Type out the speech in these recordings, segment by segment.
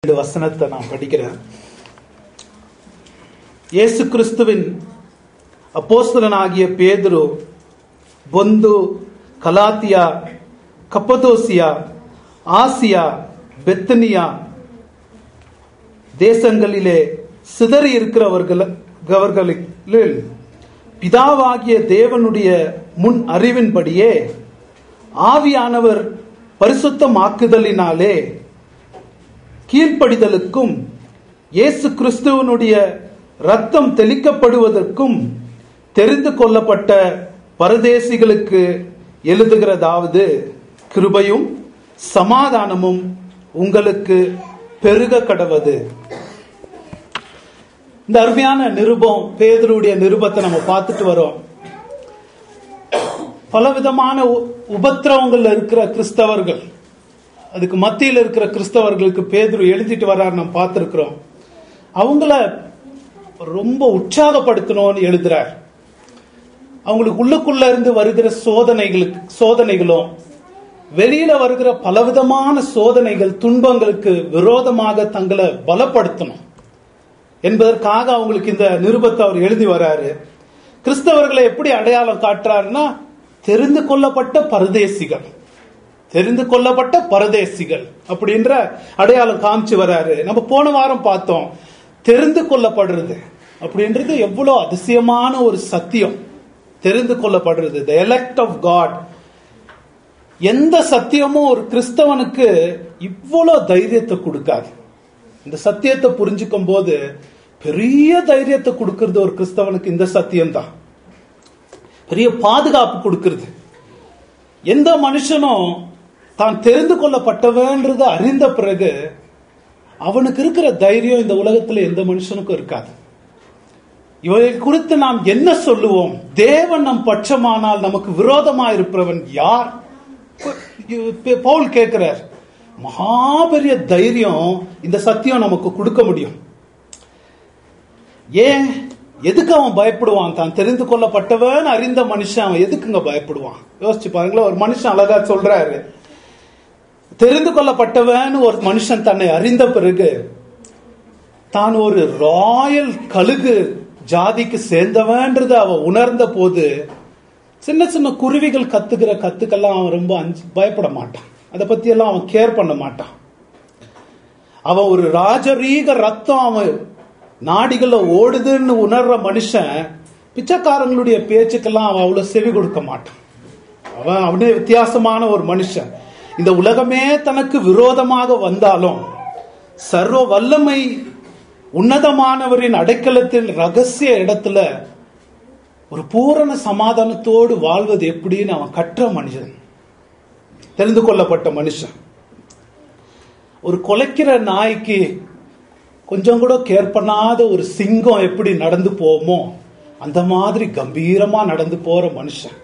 இந்த வசனத்தை நான் படிக்கிறேன் இயேசு கிறிஸ்துவின் அப்போஸ்தலனாகிய பேதுரு பொந்து கலாத்தியா கப்பதோசியா ஆசியா பெத்தனியா தேசங்களிலே சிதறி இருக்கிறவர்கள் அவர்களில் பிதாவாகிய தேவனுடைய முன் அறிவின்படியே ஆவியானவர் பரிசுத்தமாக்குதலினாலே கீழ்ப்படிதலுக்கும் இயேசு கிறிஸ்துவனுடைய ரத்தம் தெளிக்கப்படுவதற்கும் தெரிந்து கொள்ளப்பட்ட பரதேசிகளுக்கு எழுதுகிறதாவது கிருபையும் சமாதானமும் உங்களுக்கு பெருக கடவது இந்த அருமையான நிருபம் பேதருடைய நிருபத்தை நம்ம பார்த்துட்டு வரோம் பலவிதமான உ- உபத்திரவங்கள்ல இருக்கிற கிறிஸ்தவர்கள் அதுக்கு மத்தியில் இருக்கிற கிறிஸ்தவர்களுக்கு பேதுரு எழுதிட்டு வர்றாரு நம்ம பார்த்திருக்கிறோம் அவங்கள ரொம்ப உற்சாகப்படுத்தணும்னு எழுதுறார் அவங்களுக்கு உள்ளுக்குள்ள இருந்து வருகிற சோதனைகளுக்கு சோதனைகளும் வெளியில வருகிற பலவிதமான சோதனைகள் துன்பங்களுக்கு விரோதமாக தங்களை பலப்படுத்தணும் என்பதற்காக அவங்களுக்கு இந்த நிருபத்தை அவர் எழுதி வராரு கிறிஸ்தவர்களை எப்படி அடையாளம் காட்டுறாருன்னா தெரிந்து கொள்ளப்பட்ட பரதேசிகள் தெரிந்து கொள்ளப்பட்ட பரதேசிகள் அப்படின்ற அடையாளம் காமிச்சு வராரு நம்ம போன வாரம் பார்த்தோம் தெரிந்து கொள்ளப்படுறது அப்படின்றது எவ்வளவு அதிசயமான ஒரு சத்தியம் தெரிந்து கொள்ளப்படுறது த எலெக்ட் ஆஃப் காட் எந்த சத்தியமும் ஒரு கிறிஸ்தவனுக்கு இவ்வளவு தைரியத்தை கொடுக்காது இந்த சத்தியத்தை புரிஞ்சுக்கும் போது பெரிய தைரியத்தை கொடுக்கிறது ஒரு கிறிஸ்தவனுக்கு இந்த சத்தியம் தான் பெரிய பாதுகாப்பு கொடுக்கிறது எந்த மனுஷனும் தான் தெரிந்து கொள்ளப்பட்டவன்றத அறிந்த பிறகு அவனுக்கு இருக்கிற தைரியம் இந்த உலகத்துல எந்த மனுஷனுக்கும் இருக்காது இவரை குறித்து நாம் என்ன சொல்லுவோம் தேவன் நம் பட்சமானால் நமக்கு விரோதமா இருப்பவன் யார் ப- பவுல் கேட்கிறார் மகாபெரிய தைரியம் இந்த சத்தியம் நமக்கு கொடுக்க முடியும் ஏன் எதுக்கு அவன் பயப்படுவான் தான் தெரிந்து கொள்ளப்பட்டவன் அறிந்த மனுஷன் அவன் எதுக்குங்க பயப்படுவான் யோசிச்சு பாருங்களேன் ஒரு மனுஷன் அழகா சொல்றாரு தெரிந்து கொள்ளப்பட்டவன் ஒரு மனுஷன் தன்னை அறிந்த பிறகு தான் ஒரு ராயல் கழுகு ஜாதிக்கு சேர்ந்தவன்றத அவன் உணர்ந்த போது சின்ன சின்ன குருவிகள் கத்துக்கிற கத்துக்கெல்லாம் அவன் ரொம்ப அஞ்சு பயப்பட மாட்டான் அதை பத்தி எல்லாம் அவன் கேர் பண்ண மாட்டான் அவன் ஒரு ராஜரீக ரத்தம் அவன் நாடிகள்ல ஓடுதுன்னு உணர்ற மனுஷன் பிச்சைக்காரங்களுடைய பேச்சுக்கெல்லாம் அவன் அவ்வளவு செவி கொடுக்க மாட்டான் அவன் அவனே வித்தியாசமான ஒரு மனுஷன் இந்த உலகமே தனக்கு விரோதமாக வந்தாலும் சர்வ வல்லமை உன்னதமானவரின் அடைக்கலத்தில் ரகசிய இடத்துல ஒரு பூரண சமாதானத்தோடு வாழ்வது எப்படின்னு அவன் கற்ற மனுஷன் தெரிந்து கொள்ளப்பட்ட மனுஷன் ஒரு கொலைக்கிற நாய்க்கு கொஞ்சம் கூட கேர் பண்ணாத ஒரு சிங்கம் எப்படி நடந்து போமோ அந்த மாதிரி கம்பீரமா நடந்து போற மனுஷன்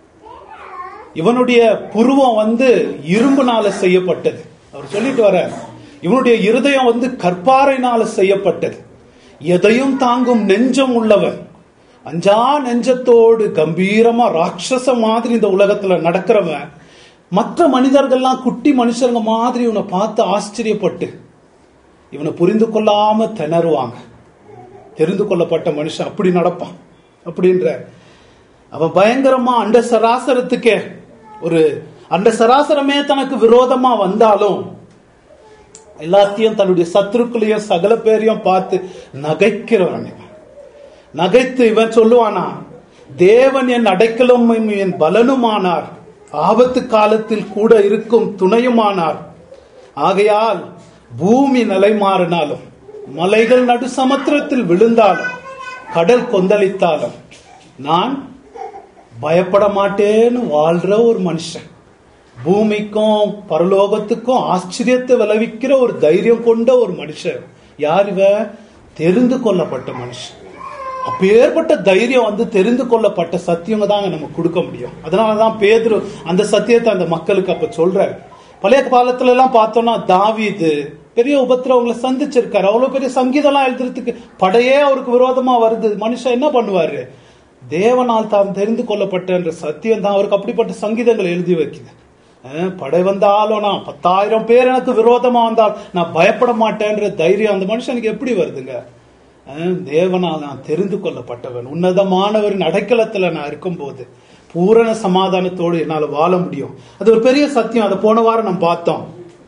இவனுடைய புருவம் வந்து இரும்புனால செய்யப்பட்டது அவர் சொல்லிட்டு வர இவனுடைய இருதயம் வந்து கற்பாறைனால செய்யப்பட்டது எதையும் தாங்கும் நெஞ்சம் உள்ளவன் அஞ்சா நெஞ்சத்தோடு கம்பீரமா ராட்சச மாதிரி இந்த உலகத்துல நடக்கிறவன் மற்ற மனிதர்கள்லாம் குட்டி மனுஷங்க மாதிரி இவனை பார்த்து ஆச்சரியப்பட்டு இவனை புரிந்து கொள்ளாம திணறுவாங்க தெரிந்து கொள்ளப்பட்ட மனுஷன் அப்படி நடப்பான் அப்படின்ற அவன் பயங்கரமா அண்ட சராசரத்துக்கே ஒரு அண்ட சராசரமே தனக்கு விரோதமா வந்தாலும் எல்லாத்தையும் தன்னுடைய சத்துருக்களையும் சகல பேரையும் பார்த்து நகைக்கிறவன் இவன் நகைத்து இவன் சொல்லுவானா தேவன் என் அடைக்கலும் என் பலனுமானார் ஆபத்து காலத்தில் கூட இருக்கும் துணையுமானார் ஆகையால் பூமி நிலை மாறினாலும் மலைகள் நடு சமுத்திரத்தில் விழுந்தாலும் கடல் கொந்தளித்தாலும் நான் பயப்பட மாட்டேன்னு வாழ்ற ஒரு மனுஷன் பூமிக்கும் பரலோகத்துக்கும் ஆச்சரியத்தை விளைவிக்கிற ஒரு தைரியம் கொண்ட ஒரு மனுஷன் யார் இவ தெரிந்து கொள்ளப்பட்ட மனுஷன் அப்பேற்பட்ட தைரியம் வந்து தெரிந்து கொள்ளப்பட்ட சத்தியங்க தாங்க நமக்கு கொடுக்க முடியும் அதனாலதான் பேதுரு அந்த சத்தியத்தை அந்த மக்களுக்கு அப்ப சொல்றாரு பழைய காலத்துல எல்லாம் பார்த்தோம்னா தாவீது பெரிய உபத்திரவங்களை சந்திச்சிருக்காரு அவ்வளவு பெரிய சங்கீதம்லாம் எழுதுறதுக்கு படையே அவருக்கு விரோதமா வருது மனுஷன் என்ன பண்ணுவாரு தேவனால் தான் தெரிந்து கொள்ளப்பட்ட என்ற சத்தியம் தான் அவருக்கு அப்படிப்பட்ட சங்கீதங்களை எழுதி வைக்குது அஹ், படை வந்தாலும் நான் பத்தாயிரம் பேர் எனக்கு விரோதமா வந்தால் நான் பயப்பட மாட்டேன்ற தைரியம் அந்த மனுஷனுக்கு எப்படி வருதுங்க அஹ், தேவனால் நான் தெரிந்து கொள்ளப்பட்டவன் உன்னதமானவரின் அடைக்கலத்துல நான் இருக்கும்போது பூரண சமாதானத்தோடு என்னால் வாழ முடியும் அது ஒரு பெரிய சத்தியம் அதை போன வாரம் நம்ம பார்த்தோம்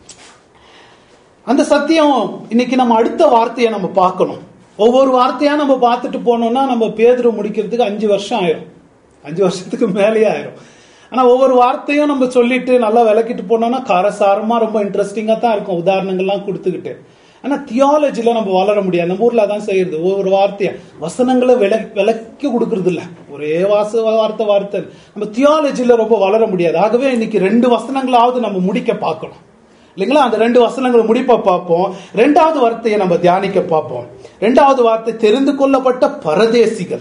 அந்த சத்தியம் இன்னைக்கு நம்ம அடுத்த வார்த்தையை நம்ம பார்க்கணும் ஒவ்வொரு வார்த்தையா நம்ம பார்த்துட்டு போனோம்னா நம்ம பேதுரு முடிக்கிறதுக்கு அஞ்சு வருஷம் ஆயிரும் அஞ்சு வருஷத்துக்கு மேலேயே ஆயிரும் ஆனா ஒவ்வொரு வார்த்தையும் நம்ம சொல்லிட்டு நல்லா விளக்கிட்டு போனோம்னா காரசாரமா ரொம்ப இன்ட்ரெஸ்டிங்கா தான் இருக்கும் உதாரணங்கள்லாம் கொடுத்துக்கிட்டு ஆனா தியாலஜில நம்ம வளர முடியாது நம்ம ஊர்ல தான் செய்யறது ஒவ்வொரு வார்த்தையா வசனங்களை விள விளக்கி கொடுக்கறது இல்ல ஒரே வாச வார்த்தை வார்த்தை நம்ம தியாலஜில ரொம்ப வளர முடியாது ஆகவே இன்னைக்கு ரெண்டு வசனங்களாவது நம்ம முடிக்க பார்க்கணும் இல்லைங்களா அந்த ரெண்டு வசனங்களை முடிப்ப பார்ப்போம் ரெண்டாவது வார்த்தையை நம்ம தியானிக்க பார்ப்போம் ரெண்டாவது வார்த்தை தெரிந்து கொள்ளப்பட்ட பரதேசிகள்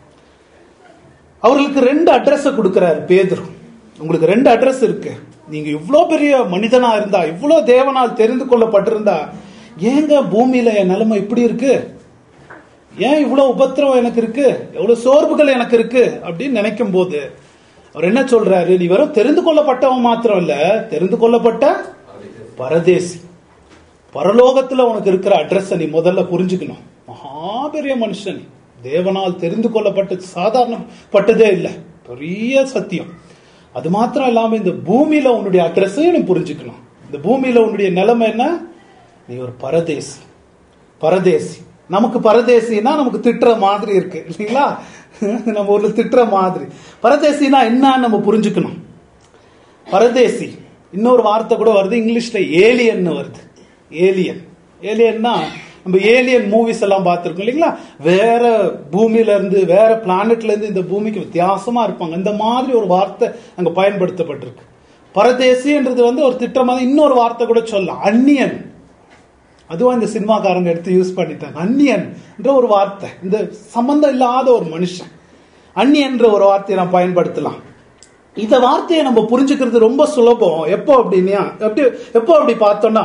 அவர்களுக்கு ரெண்டு அட்ரஸ் கொடுக்கிறார் பேதுரு உங்களுக்கு ரெண்டு அட்ரஸ் இருக்கு நீங்க இவ்வளோ பெரிய மனிதனா இருந்தா இவ்வளோ தேவனால் தெரிந்து கொள்ளப்பட்டிருந்தா ஏங்க பூமியில என் நிலைமை இப்படி இருக்கு ஏன் இவ்வளவு உபத்திரம் எனக்கு இருக்கு எவ்வளவு சோர்வுகள் எனக்கு இருக்கு அப்படின்னு நினைக்கும் போது அவர் என்ன சொல்றாரு நீ வெறும் தெரிந்து கொள்ளப்பட்டவன் மாத்திரம் இல்ல தெரிந்து கொள்ளப்பட்ட பரதேசி பரலோகத்துல உனக்கு இருக்கிற அட்ரஸ் நீ முதல்ல புரிஞ்சுக்கணும் மகா பெரிய மனுஷன் நீ. தேவனால் தெரிந்து கொள்ளப்பட்டது சாதாரணப்பட்டதே இல்லை பெரிய சத்தியம் அது மாத்திரம் இல்லாம இந்த பூமியில உன்னுடைய அட்ரஸையும் நீ புரிஞ்சுக்கணும் இந்த பூமியில உன்னுடைய நிலைமை என்ன நீ ஒரு பரதேசி பரதேசி நமக்கு பரதேசினா நமக்கு திட்டுற மாதிரி இருக்கு இல்லைங்களா நம்ம ஊர்ல திட்டுற மாதிரி பரதேசினா என்னன்னு நம்ம புரிஞ்சுக்கணும் பரதேசி இன்னொரு வார்த்தை கூட வருது இங்கிலீஷ்ல ஏலியன் வருது ஏலியன் ஏலியன்னா நம்ம ஏலியன் மூவிஸ் எல்லாம் பார்த்துருக்கோம் இல்லைங்களா வேற பூமியில இருந்து வேற பிளானட்ல இருந்து இந்த பூமிக்கு வித்தியாசமா இருப்பாங்க இந்த மாதிரி ஒரு வார்த்தை அங்க பயன்படுத்தப்பட்டிருக்கு பரதேசின்றது வந்து ஒரு திட்டமாக இன்னொரு வார்த்தை கூட சொல்லலாம் அந்நியன் அதுவும் இந்த சினிமாக்காரங்க எடுத்து யூஸ் பண்ணிட்டாங்க அந்நியன் என்ற ஒரு வார்த்தை இந்த சம்பந்தம் இல்லாத ஒரு மனுஷன் அந்நியன்ற ஒரு வார்த்தையை நான் பயன்படுத்தலாம் இந்த வார்த்தையை நம்ம புரிஞ்சுக்கிறது ரொம்ப சுலபம் எப்போ அப்படின்னா எப்படி எப்போ அப்படி பார்த்தோம்னா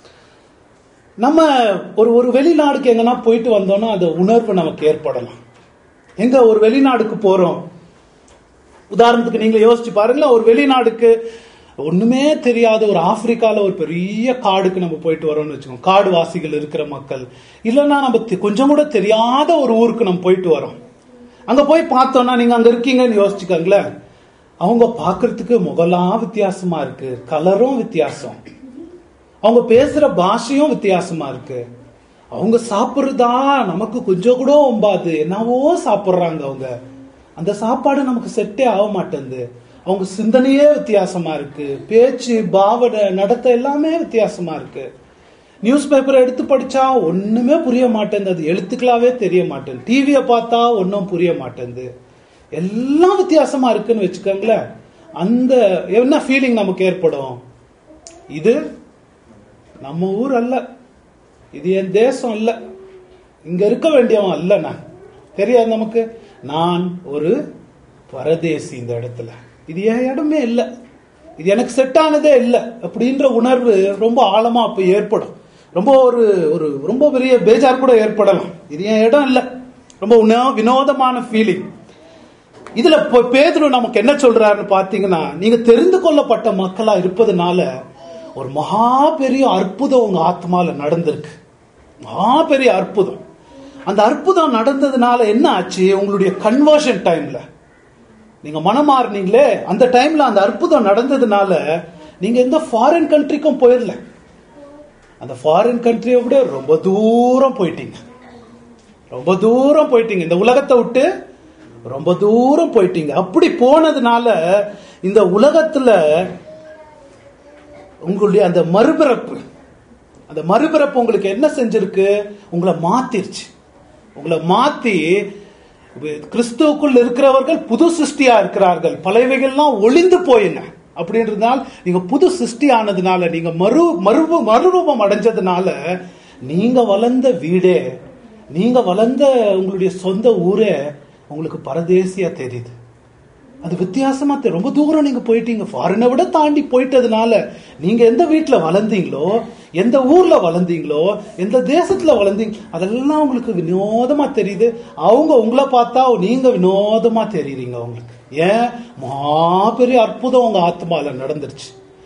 நம்ம ஒரு ஒரு வெளிநாடுக்கு எங்கன்னா போயிட்டு வந்தோம்னா அந்த உணர்வு நமக்கு ஏற்படலாம் எங்க ஒரு வெளிநாடுக்கு போறோம் உதாரணத்துக்கு நீங்க யோசிச்சு பாருங்களேன் ஒரு வெளிநாடுக்கு ஒண்ணுமே தெரியாத ஒரு ஆப்பிரிக்கால ஒரு பெரிய காடுக்கு நம்ம போயிட்டு வரோம்னு வச்சுக்கோங்க காடு வாசிகள் இருக்கிற மக்கள் இல்லைன்னா நம்ம தெ- கொஞ்சம் கூட தெரியாத ஒரு ஊருக்கு நம்ம போயிட்டு வரோம் அங்க போய் பார்த்தோம்னா நீங்க அங்க இருக்கீங்கன்னு யோசிச்சுக்கோங்களேன் அவங்க பார்க்கிறதுக்கு முகலாம் வித்தியாசமா இருக்கு கலரும் வித்தியாசம் அவங்க பேசுற பாஷையும் வித்தியாசமா இருக்கு அவங்க சாப்பிடுறதா நமக்கு கொஞ்சம் கூட ஒம்பாது என்னவோ சாப்பிடுறாங்க அவங்க அந்த சாப்பாடு நமக்கு செட்டே ஆக மாட்டேங்குது அவங்க சிந்தனையே வித்தியாசமா இருக்கு பேச்சு பாவனை நடத்தை எல்லாமே வித்தியாசமா இருக்கு நியூஸ் பேப்பர் எடுத்து படிச்சா ஒண்ணுமே புரிய மாட்டேங்குது அது எழுத்துக்களாவே தெரிய மாட்டேங்குது டிவியை பார்த்தா ஒன்றும் புரிய மாட்டேங்குது எல்லாம் வித்தியாசமா இருக்குன்னு வச்சுக்கோங்களேன் அந்த என்ன ஃபீலிங் நமக்கு ஏற்படும் இது நம்ம ஊர் அல்ல இது என் தேசம் அல்ல இங்க இருக்க வேண்டியவன் அல்ல நான் தெரியாது நமக்கு நான் ஒரு பரதேசி இந்த இடத்துல இது என் இடமே இல்லை இது எனக்கு செட் ஆனதே இல்லை அப்படின்ற உணர்வு ரொம்ப ஆழமா அப்ப ஏற்படும் ரொம்ப ஒரு ஒரு ரொம்ப பெரிய பேஜார் கூட ஏற்படலாம் இது என் இடம் இல்லை ரொம்ப உண- வினோதமான ஃபீலிங் இதுல இப்போ பேதுரு நமக்கு என்ன சொல்றாருன்னு பாத்தீங்கன்னா நீங்க தெரிந்து கொள்ளப்பட்ட மக்களா இருப்பதுனால ஒரு மகா பெரிய அற்புதம் உங்க ஆத்மால நடந்திருக்கு மகா பெரிய அற்புதம் அந்த அற்புதம் நடந்ததுனால என்ன ஆச்சு உங்களுடைய கன்வர்ஷன் டைம்ல நீங்க மனமாறுனீங்களே அந்த டைம்ல அந்த அற்புதம் நடந்ததுனால நீங்க எந்த ஃபாரின் கண்ட்ரிக்கும் போயிடல அந்த ஃபாரின் கண்ட்ரியை விட ரொம்ப தூரம் போயிட்டீங்க ரொம்ப தூரம் போயிட்டீங்க இந்த உலகத்தை விட்டு ரொம்ப தூரம் போயிட்டீங்க அப்படி போனதுனால இந்த உலகத்துல உங்களுடைய அந்த மறுபிறப்பு அந்த மறுபிறப்பு உங்களுக்கு என்ன செஞ்சிருக்கு உங்களை மாத்திருச்சு உங்களை மாத்தி கிறிஸ்துவுக்குள் இருக்கிறவர்கள் புது சிருஷ்டியா இருக்கிறார்கள் பழையவைகள்லாம் ஒளிந்து போயின அப்படின்றதுனால நீங்க புது சிருஷ்டி ஆனதுனால நீங்க மறு மறு மறுரூபம் அடைஞ்சதுனால நீங்க வளர்ந்த வீடே நீங்க வளர்ந்த உங்களுடைய சொந்த ஊரே உங்களுக்கு பரதேசியா தெரியுது அது வித்தியாசமா தெரியும் ரொம்ப தூரம் நீங்க போயிட்டீங்க ஃபாரினை விட தாண்டி போயிட்டதுனால நீங்க எந்த வீட்டுல வளர்ந்தீங்களோ எந்த ஊர்ல வளர்ந்தீங்களோ எந்த தேசத்துல வளர்ந்தீங்க அதெல்லாம் உங்களுக்கு வினோதமா தெரியுது அவங்க உங்களை பார்த்தா நீங்க வினோதமா தெரியுறீங்க அவங்களுக்கு ஏன் மாபெரிய அற்புதம் உங்க ஆத்மால நடந்துருச்சு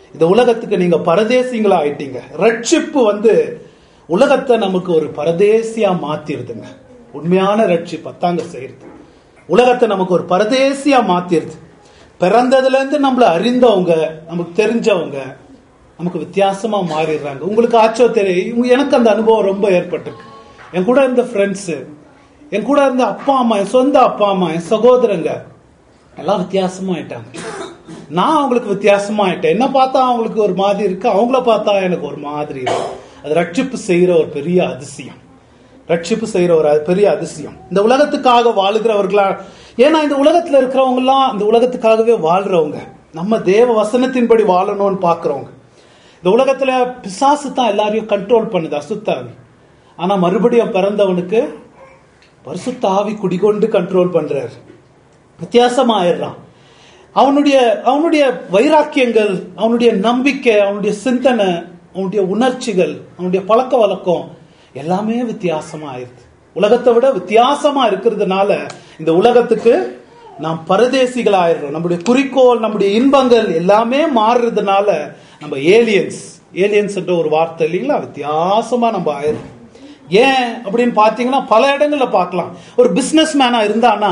இந்த உலகத்துக்கு நீங்க பரதேசிங்களா ஆயிட்டீங்க ரட்சிப்பு வந்து உலகத்தை நமக்கு ஒரு பரதேசியா மாத்திருதுங்க உண்மையான ரட்சிப்பு அத்தாங்க செய்யறது உலகத்தை நமக்கு ஒரு பரதேசியா மாத்திருது பிறந்ததுல இருந்து நம்மள அறிந்தவங்க நமக்கு தெரிஞ்சவங்க நமக்கு வித்தியாசமா மாறிடுறாங்க உங்களுக்கு ஆச்சோ தெரியும் எனக்கு அந்த அனுபவம் ரொம்ப ஏற்பட்டிருக்கு என் கூட இருந்த ஃப்ரெண்ட்ஸ் என் கூட இருந்த அப்பா அம்மா என் சொந்த அப்பா அம்மா என் சகோதரங்க எல்லாம் வித்தியாசமா ஆயிட்டாங்க நான் அவங்களுக்கு வித்தியாசமா ஆயிட்டேன் என்ன பார்த்தா அவங்களுக்கு ஒரு மாதிரி இருக்கு அவங்கள பார்த்தா எனக்கு ஒரு மாதிரி இருக்கு அது ரட்சிப்பு செய்யற ஒரு பெரிய அதிசயம் ரட்சிப்பு செய்யற ஒரு பெரிய அதிசயம் இந்த உலகத்துக்காக வாழுகிறவர்களா ஏன்னா இந்த உலகத்துல இருக்கிறவங்க எல்லாம் இந்த உலகத்துக்காகவே வாழ்றவங்க நம்ம தேவ வசனத்தின்படி வாழணும்னு பாக்குறவங்க இந்த உலகத்துல பிசாசு தான் எல்லாரையும் கண்ட்ரோல் பண்ணுது அசுத்தாவி ஆனா மறுபடியும் பிறந்தவனுக்கு பரிசுத்த ஆவி குடிகொண்டு கண்ட்ரோல் பண்றாரு வித்தியாசமா ஆயிடுறான் அவனுடைய அவனுடைய வைராக்கியங்கள் அவனுடைய நம்பிக்கை அவனுடைய சிந்தனை அவனுடைய உணர்ச்சிகள் அவனுடைய பழக்க வழக்கம் எல்லாமே வித்தியாசமா ஆயிருது உலகத்தை விட வித்தியாசமா இருக்கிறதுனால இந்த உலகத்துக்கு நாம் பரதேசிகள் ஆயிடுறோம் நம்முடைய குறிக்கோள் நம்முடைய இன்பங்கள் எல்லாமே மாறுறதுனால நம்ம ஏலியன்ஸ் ஏலியன்ஸ் என்ற ஒரு வார்த்தை இல்லைங்களா வித்தியாசமா நம்ம ஆயிடுறோம் ஏன் அப்படின்னு பாத்தீங்கன்னா பல இடங்கள்ல பார்க்கலாம் ஒரு பிசினஸ் மேனா இருந்தானா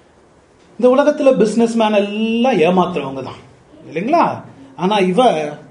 இந்த உலகத்துல பிசினஸ் மேன் எல்லாம் ஏமாத்துறவங்க தான் இல்லைங்களா ஆனா இவ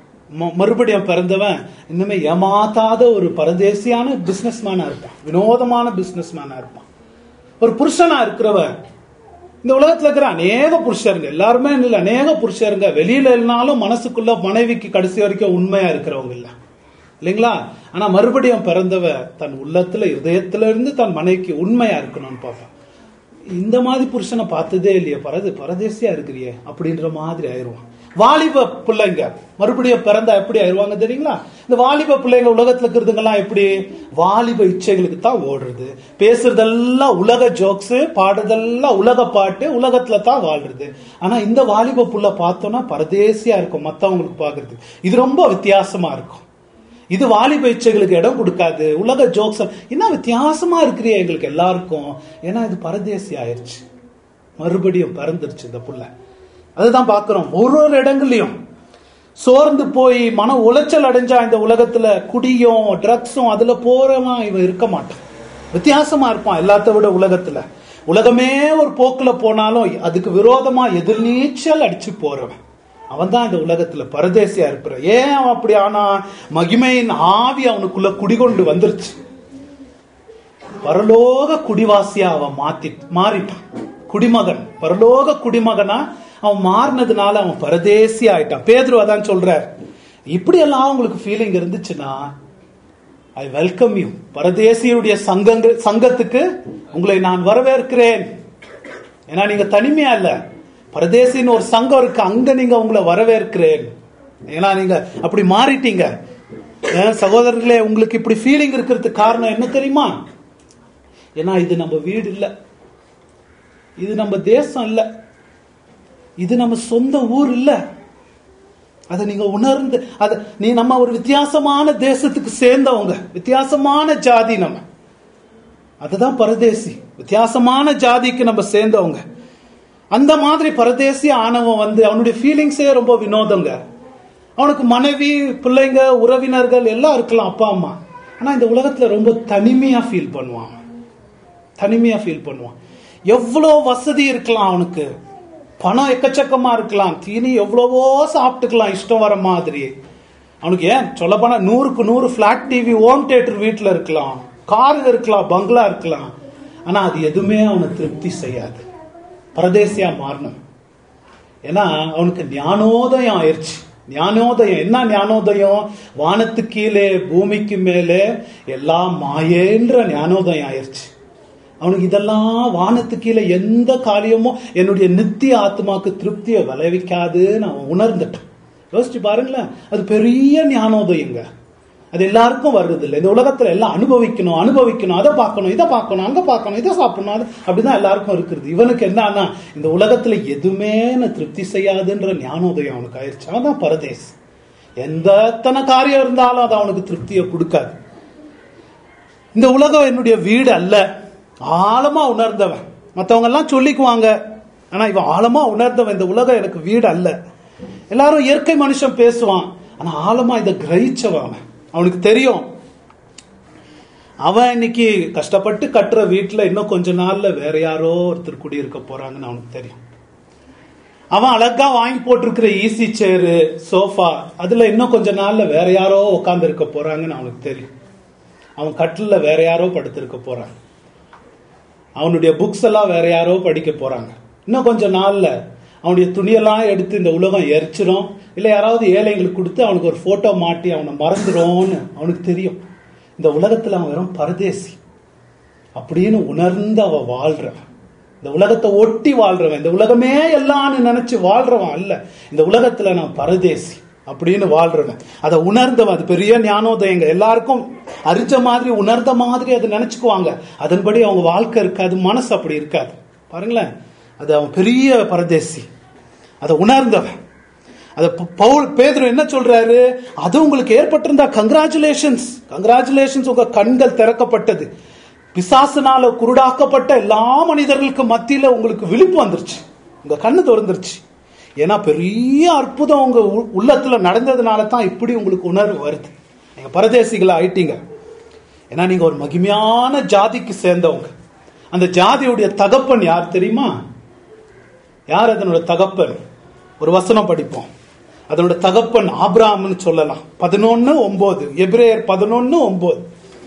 ம- மறுபடியும் பிறந்தவன் இன்னுமே ஏமாத்தாத ஒரு பரதேசியான பிசினஸ் மேனா இருப்பான் வினோதமான பிசினஸ் மேனா இருப்பான் ஒரு புருஷனா இருக்கிறவன் இந்த உலகத்துல இருக்கிற அநேக புருஷருங்க எல்லாருமே இல்ல அநேக புருஷருங்க வெளியில இல்லைனாலும் மனசுக்குள்ள மனைவிக்கு கடைசி வரைக்கும் உண்மையா இருக்கிறவங்க இல்ல இல்லைங்களா ஆனா மறுபடியும் பிறந்தவ தன் உள்ளத்துல இதயத்துல இருந்து தன் மனைவிக்கு உண்மையா இருக்கணும்னு பார்ப்பான் இந்த மாதிரி புருஷனை பார்த்ததே இல்லையே பரது பரதேசியா இருக்கிறியே அப்படின்ற மாதிரி ஆயிடுவான் வாலிப பிள்ளைங்க மறுபடியும் பிறந்தா எப்படி ஆயிடுவாங்க தெரியுங்களா இந்த வாலிப பிள்ளைங்க உலகத்துல இருக்கிறதுங்கெல்லாம் எப்படி வாலிப இச்சைகளுக்கு தான் ஓடுறது பேசுறதெல்லாம் உலக ஜோக்ஸ் பாடுறதெல்லாம் உலக பாட்டு உலகத்துல தான் வாழ்றது ஆனா இந்த வாலிப புள்ள பார்த்தோம்னா பரதேசியா இருக்கும் மத்தவங்களுக்கு பாக்குறது இது ரொம்ப வித்தியாசமா இருக்கும் இது வாலிப இச்சைகளுக்கு இடம் கொடுக்காது உலக ஜோக்ஸ் என்ன வித்தியாசமா இருக்கிறிய எங்களுக்கு எல்லாருக்கும் ஏன்னா இது பரதேசி ஆயிருச்சு மறுபடியும் பிறந்துருச்சு இந்த புள்ள அதுதான் பாக்குறோம் ஒரு ஒரு இடங்கள்லயும் சோர்ந்து போய் மன உளைச்சல் அடைஞ்சா இந்த உலகத்துல குடியும் ட்ரக்ஸும் அதுல போறவன் இவன் இருக்க மாட்டான் வித்தியாசமா இருப்பான் எல்லாத்த விட உலகத்துல உலகமே ஒரு போக்குல போனாலும் அதுக்கு விரோதமா எதிர்நீச்சல் அடிச்சு போறவன் அவன் தான் இந்த உலகத்துல பரதேசியா இருக்கிற ஏன் அவன் அப்படி ஆனா மகிமையின் ஆவி அவனுக்குள்ள குடிகொண்டு வந்துருச்சு பரலோக குடிவாசியா அவன் மாத்தி மாறிட்டான் குடிமகன் பரலோக குடிமகனா அவன் மாறினதுனால அவன் பரதேசி ஆயிட்டான் பேதுரு அதான் சொல்றார் இப்படி எல்லாம் உங்களுக்கு ஃபீலிங் இருந்துச்சுன்னா ஐ வெல்கம் யூ பரதேசியுடைய சங்கங்கள் சங்கத்துக்கு உங்களை நான் வரவேற்கிறேன் ஏன்னா நீங்க தனிமையா இல்ல பரதேசின்னு ஒரு சங்கம் இருக்கு அங்க நீங்க உங்களை வரவேற்கிறேன் ஏன்னா நீங்க அப்படி மாறிட்டீங்க ஏன் சகோதரர்களே உங்களுக்கு இப்படி ஃபீலிங் இருக்கிறதுக்கு காரணம் என்ன தெரியுமா ஏன்னா இது நம்ம வீடு இல்ல இது நம்ம தேசம் இல்ல இது நம்ம சொந்த ஊர் இல்ல அதை நீங்க உணர்ந்து அத நீ நம்ம ஒரு வித்தியாசமான தேசத்துக்கு சேர்ந்தவங்க வித்தியாசமான ஜாதி நம்ம அதுதான் பரதேசி வித்தியாசமான ஜாதிக்கு நம்ம சேர்ந்தவங்க அந்த மாதிரி பரதேசி ஆனவன் வந்து அவனுடைய ஃபீலிங்ஸே ரொம்ப வினோதங்க அவனுக்கு மனைவி பிள்ளைங்க உறவினர்கள் எல்லாம் இருக்கலாம் அப்பா அம்மா ஆனா இந்த உலகத்துல ரொம்ப தனிமையா ஃபீல் பண்ணுவான் தனிமையா ஃபீல் பண்ணுவான் எவ்வளோ வசதி இருக்கலாம் அவனுக்கு பணம் எக்கச்சக்கமா இருக்கலாம் தீனி எவ்வளவோ சாப்பிட்டுக்கலாம் இஷ்டம் வர மாதிரி அவனுக்கு ஏன் சொல்ல போனா நூறுக்கு நூறு பிளாட் டிவி ஹோம் தியேட்டர் வீட்டில் இருக்கலாம் கார் இருக்கலாம் பங்களா இருக்கலாம் ஆனா அது எதுவுமே அவனை திருப்தி செய்யாது பரதேசியா மாறணும் ஏன்னா அவனுக்கு ஞானோதயம் ஆயிடுச்சு ஞானோதயம் என்ன ஞானோதயம் வானத்து கீழே பூமிக்கு மேலே எல்லாம் மாயேன்ற ஞானோதயம் ஆயிடுச்சு அவனுக்கு இதெல்லாம் வானத்து கீழே எந்த காரியமும் என்னுடைய நித்திய ஆத்மாக்கு திருப்தியை விளைவிக்காதுன்னு அவன் உணர்ந்துட்டான் யோசிச்சு பாருங்களேன் அது பெரிய ஞானோதயங்க அது எல்லாருக்கும் வர்றது இல்லை இந்த உலகத்துல எல்லாம் அனுபவிக்கணும் அனுபவிக்கணும் அதை பார்க்கணும் இதை பார்க்கணும் அங்க பார்க்கணும் இதை சாப்பிடணும் அது அப்படிதான் எல்லாருக்கும் இருக்கிறது இவனுக்கு என்னன்னா இந்த உலகத்துல எதுவுமே என்னை திருப்தி செய்யாதுன்ற ஞானோதயம் அவனுக்கு ஆயிடுச்சு அவன் தான் பரதேஸ் எந்த எத்தனை காரியம் இருந்தாலும் அது அவனுக்கு திருப்தியை கொடுக்காது இந்த உலகம் என்னுடைய வீடு அல்ல ஆழமா உணர்ந்தவன் மற்றவங்க எல்லாம் சொல்லிக்குவாங்க ஆனா இவன் ஆழமா உணர்ந்தவன் இந்த உலகம் எனக்கு வீடு அல்ல எல்லாரும் இயற்கை மனுஷன் பேசுவான் ஆனா ஆழமா இதை கிரகிச்சவன் அவன் அவனுக்கு தெரியும் அவன் இன்னைக்கு கஷ்டப்பட்டு கட்டுற வீட்டுல இன்னும் கொஞ்ச நாள்ல வேற யாரோ ஒருத்தர் குடியிருக்க போறாங்கன்னு அவனுக்கு தெரியும் அவன் அழகா வாங்கி போட்டிருக்கிற ஈசி சேரு சோஃபா அதுல இன்னும் கொஞ்ச நாள்ல வேற யாரோ உட்கார்ந்து இருக்க போறாங்கன்னு அவனுக்கு தெரியும் அவன் கட்டில வேற யாரோ படுத்திருக்க போறாங்க அவனுடைய புக்ஸ் எல்லாம் வேற யாரோ படிக்க போறாங்க இன்னும் கொஞ்ச நாள்ல அவனுடைய துணியெல்லாம் எடுத்து இந்த உலகம் எரிச்சிரும் இல்ல யாராவது ஏழைங்களுக்கு கொடுத்து அவனுக்கு ஒரு போட்டோ மாட்டி அவனை மறந்துடும்னு அவனுக்கு தெரியும் இந்த உலகத்துல அவன் வெறும் பரதேசி அப்படின்னு உணர்ந்து அவன் வாழ்றவன் இந்த உலகத்தை ஒட்டி வாழ்றவன் இந்த உலகமே எல்லாம்னு நினைச்சு வாழ்றவன் அல்ல இந்த உலகத்துல நான் பரதேசி அப்படின்னு வாழ்றவன் அதை உணர்ந்தவன் அது பெரிய ஞானோதயங்க எல்லாருக்கும் அறிஞ்ச மாதிரி உணர்ந்த மாதிரி அதை நினைச்சுக்குவாங்க அதன்படி அவங்க வாழ்க்கை இருக்காது மனசு அப்படி இருக்காது பாருங்களேன் அது அவன் பெரிய பரதேசி அதை உணர்ந்தவன் அதை ப- பவுல் பேதுரு என்ன சொல்றாரு அது உங்களுக்கு ஏற்பட்டிருந்தா கங்க்ராச்சுலேஷன்ஸ் கங்க்ராச்சுலேஷன்ஸ் உங்க கண்கள் திறக்கப்பட்டது பிசாசுனால குருடாக்கப்பட்ட எல்லா மனிதர்களுக்கு மத்தியில உங்களுக்கு விழிப்பு வந்துருச்சு உங்க கண்ணு திறந்துருச்சு ஏன்னா பெரிய அற்புதம் உங்க உ- உள்ளத்துல நடந்ததுனால தான் இப்படி உங்களுக்கு உணர்வு வருது நீங்க பரதேசிகளா ஆயிட்டீங்க ஏன்னா நீங்க ஒரு மகிமையான ஜாதிக்கு சேர்ந்தவங்க அந்த ஜாதியுடைய தகப்பன் யார் தெரியுமா யார் அதனோட தகப்பன் ஒரு வசனம் படிப்போம் அதனோட தகப்பன் ஆபிராம்னு சொல்லலாம் பதினொன்னு ஒன்பது எபிரேயர் பதினொன்னு ஒன்பது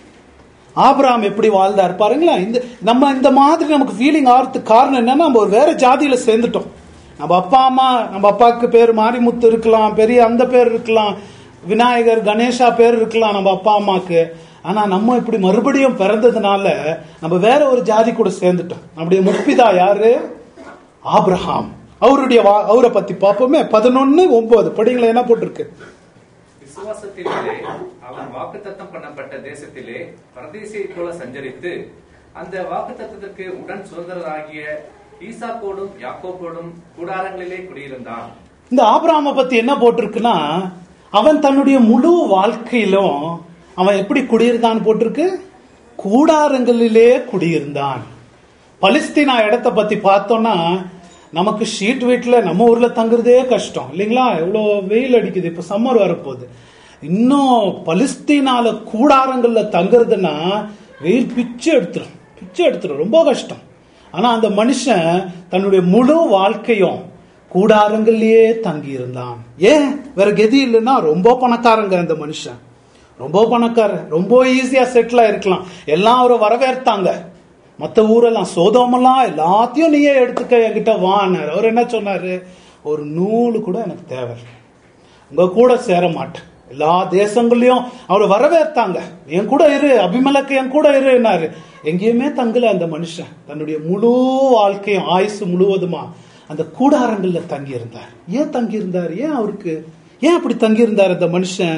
ஆபிராம் எப்படி வாழ்ந்தார் பாருங்களேன் இந்த நம்ம இந்த மாதிரி நமக்கு ஃபீலிங் ஆகிறதுக்கு காரணம் என்னன்னா நம்ம ஒரு வேற ஜாதியில சேர்ந்துட்டோம் நம்ம அப்பா அம்மா நம்ம அப்பாவுக்கு பேர் மாரிமுத்து இருக்கலாம் பெரிய அந்த பேர் இருக்கலாம் விநாயகர் கணேசா பேர் இருக்கலாம் நம்ம அப்பா அம்மாக்கு ஆனா நம்ம இப்படி மறுபடியும் பிறந்ததுனால நம்ம வேற ஒரு ஜாதி கூட சேர்ந்துட்டோம் நம்முடைய முற்பிதா யாரு ஆபிரகாம் அவருடைய வா- அவரை பத்தி பார்ப்போமே பதினொன்னு ஒன்பது படிங்களா என்ன போட்டிருக்கு விசுவாசத்தினாலே அவன் வாக்குத்தத்தம் பண்ணப்பட்ட தேசத்திலே பரதேசியைப் போல சஞ்சரித்து அந்த வாக்குத்தத்தத்திற்கு உடன் சுதந்திரராகிய ஈசாக்கோடும் யாக்கோப்போடும் கூடாரங்களிலே குடியிருந்தான் இந்த ஆபிரகாம பத்தி என்ன போட்டிருக்குன்னா அவன் தன்னுடைய முழு வாழ்க்கையிலும் அவன் எப்படி குடியிருந்தான்னு போட்டிருக்கு கூடாரங்களிலே குடியிருந்தான் பலிஸ்தீனா இடத்த பத்தி பார்த்தோம்னா நமக்கு ஷீட் வீட்ல நம்ம ஊர்ல தங்குறதே கஷ்டம் இல்லைங்களா எவ்வளோ வெயில் அடிக்குது இப்ப சம்மர் வரப்போகுது இன்னும் பலிஸ்தீனால கூடாரங்கள்ல தங்குறதுன்னா வெயில் பிச்சு எடுத்துரும் பிச்சு எடுத்துரும் ரொம்ப கஷ்டம் ஆனா அந்த மனுஷன் தன்னுடைய முழு வாழ்க்கையும் கூடாரங்கள்லயே தங்கி இருந்தான் ஏன் வேற கதி இல்லைன்னா ரொம்ப பணக்காரங்க அந்த மனுஷன் ரொம்ப பணக்காரன் ரொம்ப ஈஸியா செட்டில் ஆயிருக்கலாம் எல்லாம் அவரை வரவேற்த்தாங்க மற்ற ஊரெல்லாம் சோதோமெல்லாம் எல்லாத்தையும் நீயே எடுத்துக்க என்கிட்ட வான்னாரு அவர் என்ன சொன்னாரு ஒரு நூலு கூட எனக்கு தேவை இல்லை. உங்க கூட சேர மாட்டேன் எல்லா தேசங்களையும் அவரை வரவேற்த்தாங்க என் கூட இரு அபிமலக்கு என் கூட இருன்னாரு எங்கேயுமே தங்கல அந்த மனுஷன் தன்னுடைய முழு வாழ்க்கையும் ஆயுசு முழுவதுமா அந்த கூடாரங்கள்ல தங்கி இருந்தார் ஏன் தங்கி இருந்தார் ஏன் அவருக்கு ஏன் அப்படி தங்கி இருந்தார் அந்த மனுஷன்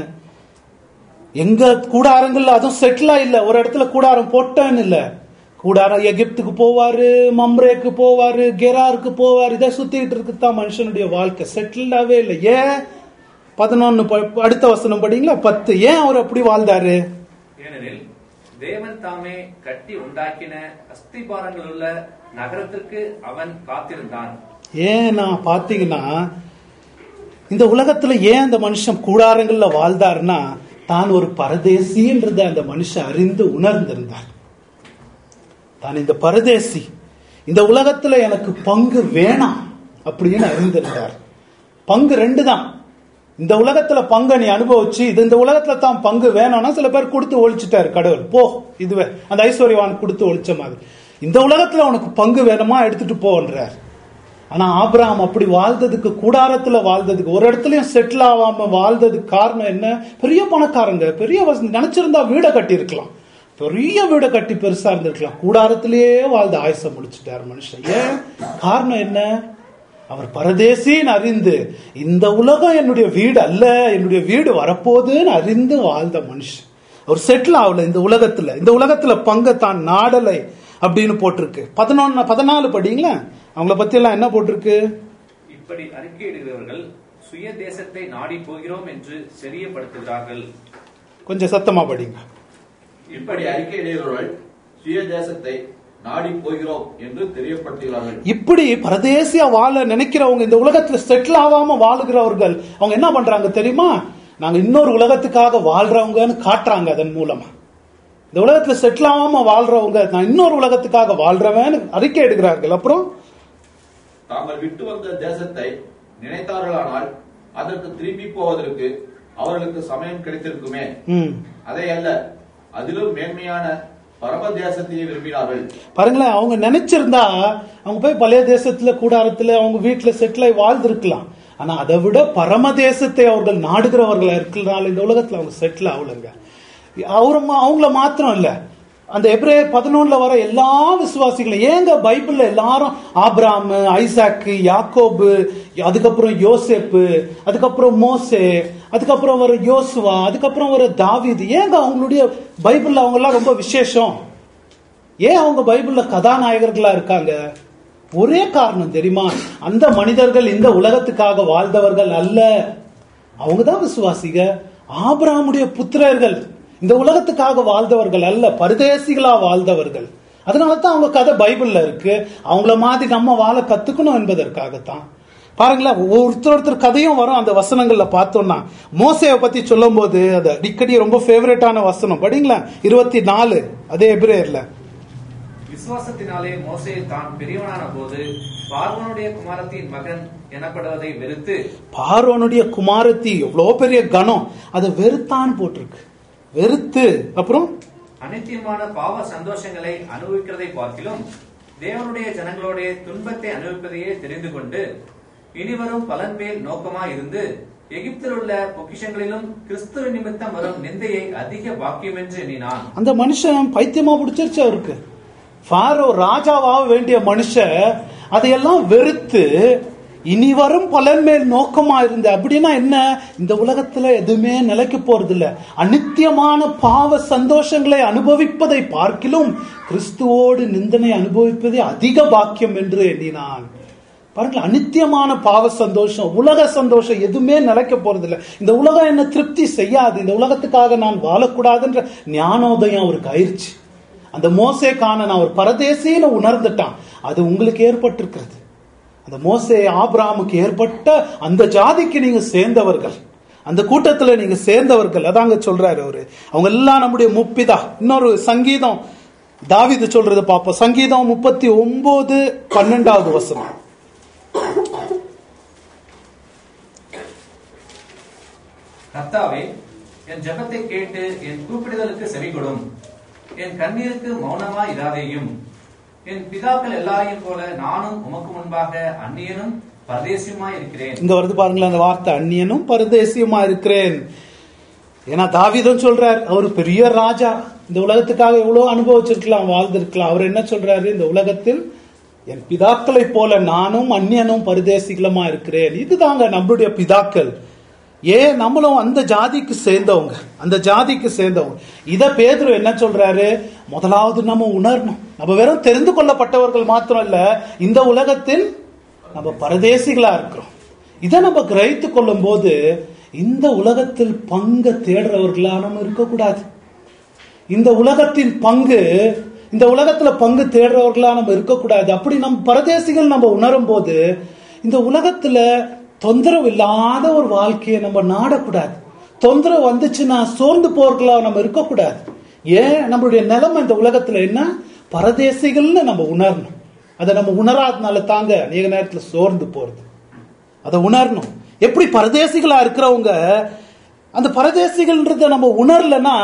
எங்க கூடாரங்கள்ல அதுவும் செட்டிலா இல்ல ஒரு இடத்துல கூடாரம் போட்டான்னு இல்ல கூடாரம் எகிப்துக்கு போவாரு மம்ரேக்கு போவாரு கெராருக்கு போவாரு இதை சுத்திட்டு இருக்குதான் மனுஷனுடைய வாழ்க்கை செட்டில்டாவே இல்லை ஏன் பதினொன்னு ப- அடுத்த வசனம் படிங்களா பத்து ஏன் அவர் அப்படி வாழ்ந்தாரு ஏனெனில் தேவன் தாமே கட்டி உண்டாக்கின அஸ்திபாரங்கள் உள்ள நகரத்திற்கு அவன் காத்திருந்தான் ஏன் நான் பாத்தீங்கன்னா இந்த உலகத்துல ஏன் அந்த மனுஷன் கூடாரங்கள்ல வாழ்ந்தாருன்னா தான் ஒரு பரதேசின்றத அந்த மனுஷன் அறிந்து உணர்ந்திருந்தார் தான் இந்த பரதேசி இந்த உலகத்துல எனக்கு பங்கு வேணாம் அப்படின்னு அறிந்திருந்தார் பங்கு ரெண்டு தான் இந்த உலகத்துல பங்கை நீ அனுபவிச்சு இது இந்த உலகத்துல தான் பங்கு வேணும்னா சில பேர் கொடுத்து ஒழிச்சிட்டாரு கடவுள் போ இதுவே அந்த ஐஸ்வர்யவான் கொடுத்து ஒழிச்ச மாதிரி இந்த உலகத்துல உனக்கு பங்கு வேணுமா எடுத்துட்டு போன்றார் ஆனா ஆபிரகாம் அப்படி வாழ்ந்ததுக்கு கூடாரத்துல வாழ்ந்ததுக்கு ஒரு இடத்துலயும் செட்டில் ஆகாம வாழ்ந்ததுக்கு காரணம் என்ன பெரிய பணக்காரங்க பெரிய வசதி நினைச்சிருந்தா வீடை கட்டி இருக்கலாம் பெரிய வீடை கட்டி பெருசா இருந்திருக்கலாம் கூடாரத்திலேயே வாழ்ந்த ஆயுச முடிச்சிட்டார் மனுஷன் ஏன் காரணம் என்ன அவர் பரதேசின்னு அறிந்து இந்த உலகம் என்னுடைய வீடு அல்ல என்னுடைய வீடு வரப்போகுதுன்னு அறிந்து வாழ்ந்த மனுஷன் அவர் செட்டில் ஆகல இந்த உலகத்துல இந்த உலகத்துல பங்கை தான் நாடலை அப்படின்னு போட்டிருக்கு பதினொன்னு பதினாலு படிங்களா அவங்கள பத்தி எல்லாம் என்ன போட்டிருக்கு இப்படி அறிக்கையிடுகிறவர்கள் சுய தேசத்தை நாடி போகிறோம் என்று தெரியப்படுத்துகிறார்கள் கொஞ்சம் சத்தமா படிங்க இப்படி அறிக்கையிடுகிறவர்கள் சுய தேசத்தை நாடி போகிறோம் என்று தெரியப்படுத்துகிறார்கள் இப்படி பரதேசியா வாழ நினைக்கிறவங்க இந்த உலகத்துல செட்டில் ஆகாம வாழுகிறவர்கள் அவங்க என்ன பண்றாங்க தெரியுமா நாங்க இன்னொரு உலகத்துக்காக வாழ்றவங்கன்னு காட்டுறாங்க அதன் மூலமா இந்த உலகத்துல செட்டில் ஆகாம வாழ்றவங்க நான் இன்னொரு உலகத்துக்காக வாழ்றவன்னு அறிக்கை எடுக்கிறார்கள் அப்புறம் தாங்கள் விட்டு வந்த தேசத்தை நினைத்தார்களானால் அதற்கு திரும்பி போவதற்கு அவர்களுக்கு சமயம் கிடைத்திருக்குமே ம் அதை அல்ல அதிலும் மேன்மையான பரம தேசத்தையே விரும்பினார்கள் பாருங்களேன் அவங்க நினைச்சிருந்தா அவங்க போய் பழைய தேசத்துல கூடாரத்துல அவங்க வீட்டுல செட்டில் ஆகி வாழ்ந்திருக்கலாம் ஆனா அதை விட பரம தேசத்தை அவர்கள் நாடுகிறவர்களா இருக்கிறதுனால இந்த உலகத்துல அவங்க செட்டில் ஆகலைங்க அவரு அவங்கள மாத்திரம் இல்ல அந்த எப்ரே பதினொன்னுல வர எல்லா விசுவாசிகளும் ஏங்க பைபிள்ல எல்லாரும் ஆபிராம் ஐசாக்கு யாக்கோபு அதுக்கப்புறம் யோசேப்பு அதுக்கப்புறம் மோசே அதுக்கப்புறம் வர யோசுவா அதுக்கப்புறம் வர தாவீது ஏங்க அவங்களுடைய பைபிள்ல அவங்க எல்லாம் ரொம்ப விசேஷம் ஏன் அவங்க பைபிள்ல கதாநாயகர்களா இருக்காங்க ஒரே காரணம் தெரியுமா அந்த மனிதர்கள் இந்த உலகத்துக்காக வாழ்ந்தவர்கள் அல்ல அவங்க தான் விசுவாசிக ஆபிரகாமுடைய புத்திரர்கள் இந்த உலகத்துக்காக வாழ்ந்தவர்கள் அல்ல பரதேசிகளா வாழ்ந்தவர்கள் அதனால தான் அவங்க கதை பைபிள்ல இருக்கு அவங்கள மாதிரி நம்ம வாழ கத்துக்கணும் என்பதற்காகத்தான் பாருங்களேன் ஒருத்தர் ஒருத்தர் கதையும் வரும் அந்த வசனங்கள்ல பார்த்தோம்னா மோசையை பத்தி சொல்லும் போது அது அடிக்கடி ரொம்ப ஃபேவரட்டான வசனம் படிங்களா இருபத்தி நாலு அதே எபிரேயர்ல விசுவாசத்தினாலே மோசே தான் பெரியவனான போது பார்வனுடைய குமாரத்தின் மகன் எனப்படுவதை வெறுத்து பார்வனுடைய குமாரத்தி எவ்வளோ பெரிய கணம் அதை வெறுத்தான் போட்டிருக்கு வெறுத்து அப்புறம் அனித்தியமான பாவ சந்தோஷங்களை அனுபவிக்கிறதை பார்க்கிலும் தேவனுடைய ஜனங்களோட துன்பத்தை அனுபவிப்பதையே தெரிந்து கொண்டு இனிவரும் பலன் மேல் நோக்கமா இருந்து எகிப்தில் உள்ள பொக்கிஷங்களிலும் கிறிஸ்துவ நிமித்தம் வரும் நிந்தையை அதிக பாக்கியம் என்று எண்ணினான் அந்த மனுஷன் பைத்தியமா பிடிச்சிருச்சு அவருக்கு ஃபாரோ ராஜாவாக வேண்டிய மனுஷன் அதையெல்லாம் வெறுத்து இனி வரும் பலன் மேல் நோக்கமா இருந்த அப்படின்னா என்ன இந்த உலகத்துல எதுவுமே நிலைக்க போறது இல்ல அநித்தியமான பாவ சந்தோஷங்களை அனுபவிப்பதை பார்க்கிலும் கிறிஸ்துவோடு நிந்தனை அனுபவிப்பதே அதிக பாக்கியம் என்று எண்ணினான் பாருங்க அநித்தியமான பாவ சந்தோஷம் உலக சந்தோஷம் எதுவுமே நிலைக்க போறது இல்ல இந்த உலகம் என்ன திருப்தி செய்யாது இந்த உலகத்துக்காக நான் வாழக்கூடாதுன்ற ஞானோதயம் அவருக்கு ஆயிடுச்சு அந்த மோசே காண நான் ஒரு பரதேசின்னு உணர்ந்துட்டான் அது உங்களுக்கு ஏற்பட்டிருக்கிறது அந்த மோசே ஆபிராமுக்கு ஏற்பட்ட அந்த ஜாதிக்கு நீங்க சேர்ந்தவர்கள் அந்த கூட்டத்துல நீங்க சேர்ந்தவர்கள் அதாங்க சொல்றாரு அவரு அவங்க எல்லாம் நம்முடைய முப்பிதா இன்னொரு சங்கீதம் தாவிது சொல்றது பார்ப்போம் சங்கீதம் முப்பத்தி ஒன்பது பன்னெண்டாவது வசனம் கர்த்தாவே என் ஜெபத்தை கேட்டு என் கூப்பிடுதலுக்கு செவிகொடும் என் கண்ணீருக்கு மௌனமா இராதேயும் என் பிதாக்கள் எல்லாரையும் போல நானும் உமக்கு முன்பாக அந்நியனும் பரதேசியுமாய் இருக்கிறேன் இங்க வருது பாருங்களேன் அந்த வார்த்தை அந்நியனும் பரதேசியுமா இருக்கிறேன் ஏன்னா தாவீதும் சொல்றார் அவர் பெரிய ராஜா இந்த உலகத்துக்காக எவ்வளவு அனுபவிச்சிருக்கலாம் வாழ்ந்திருக்கலாம் அவர் என்ன சொல்றாரு இந்த உலகத்தில் என் பிதாக்களைப் போல நானும் அந்நியனும் பரதேசிகளுமா இருக்கிறேன் இதுதாங்க நம்மளுடைய பிதாக்கள் ஏன் நம்மளும் அந்த ஜாதிக்கு சேர்ந்தவங்க அந்த ஜாதிக்கு சேர்ந்தவங்க இத பேதுரு என்ன சொல்றாரு முதலாவது நம்ம உணரணும் நம்ம வெறும் தெரிந்து கொள்ளப்பட்டவர்கள் மாத்திரம் இல்ல இந்த உலகத்தில் நம்ம பரதேசிகளா இருக்கிறோம் இதை நம்ம கிரகித்து கொள்ளும் போது இந்த உலகத்தில் பங்கு தேடுறவர்களா நம்ம இருக்கக்கூடாது இந்த உலகத்தின் பங்கு இந்த உலகத்துல பங்கு தேடுறவர்களா நம்ம இருக்கக்கூடாது அப்படி நம்ம பரதேசிகள் நம்ம உணரும் போது இந்த உலகத்துல தொந்தரவு இல்லாத ஒரு வாழ்க்கையை நம்ம நாடக்கூடாது தொந்தரவு வந்துச்சுன்னா சோர்ந்து போர்களா நம்ம இருக்கக்கூடாது ஏன் நம்மளுடைய நிலைமை இந்த உலகத்துல என்ன பரதேசிகள்னு நம்ம உணரணும் அதை நம்ம உணராதனால தாங்க அநேக நேரத்துல சோர்ந்து போறது அதை உணரணும் எப்படி பரதேசிகளா இருக்கிறவங்க அந்த பரதேசிகள்ன்றத நம்ம உணரலன்னா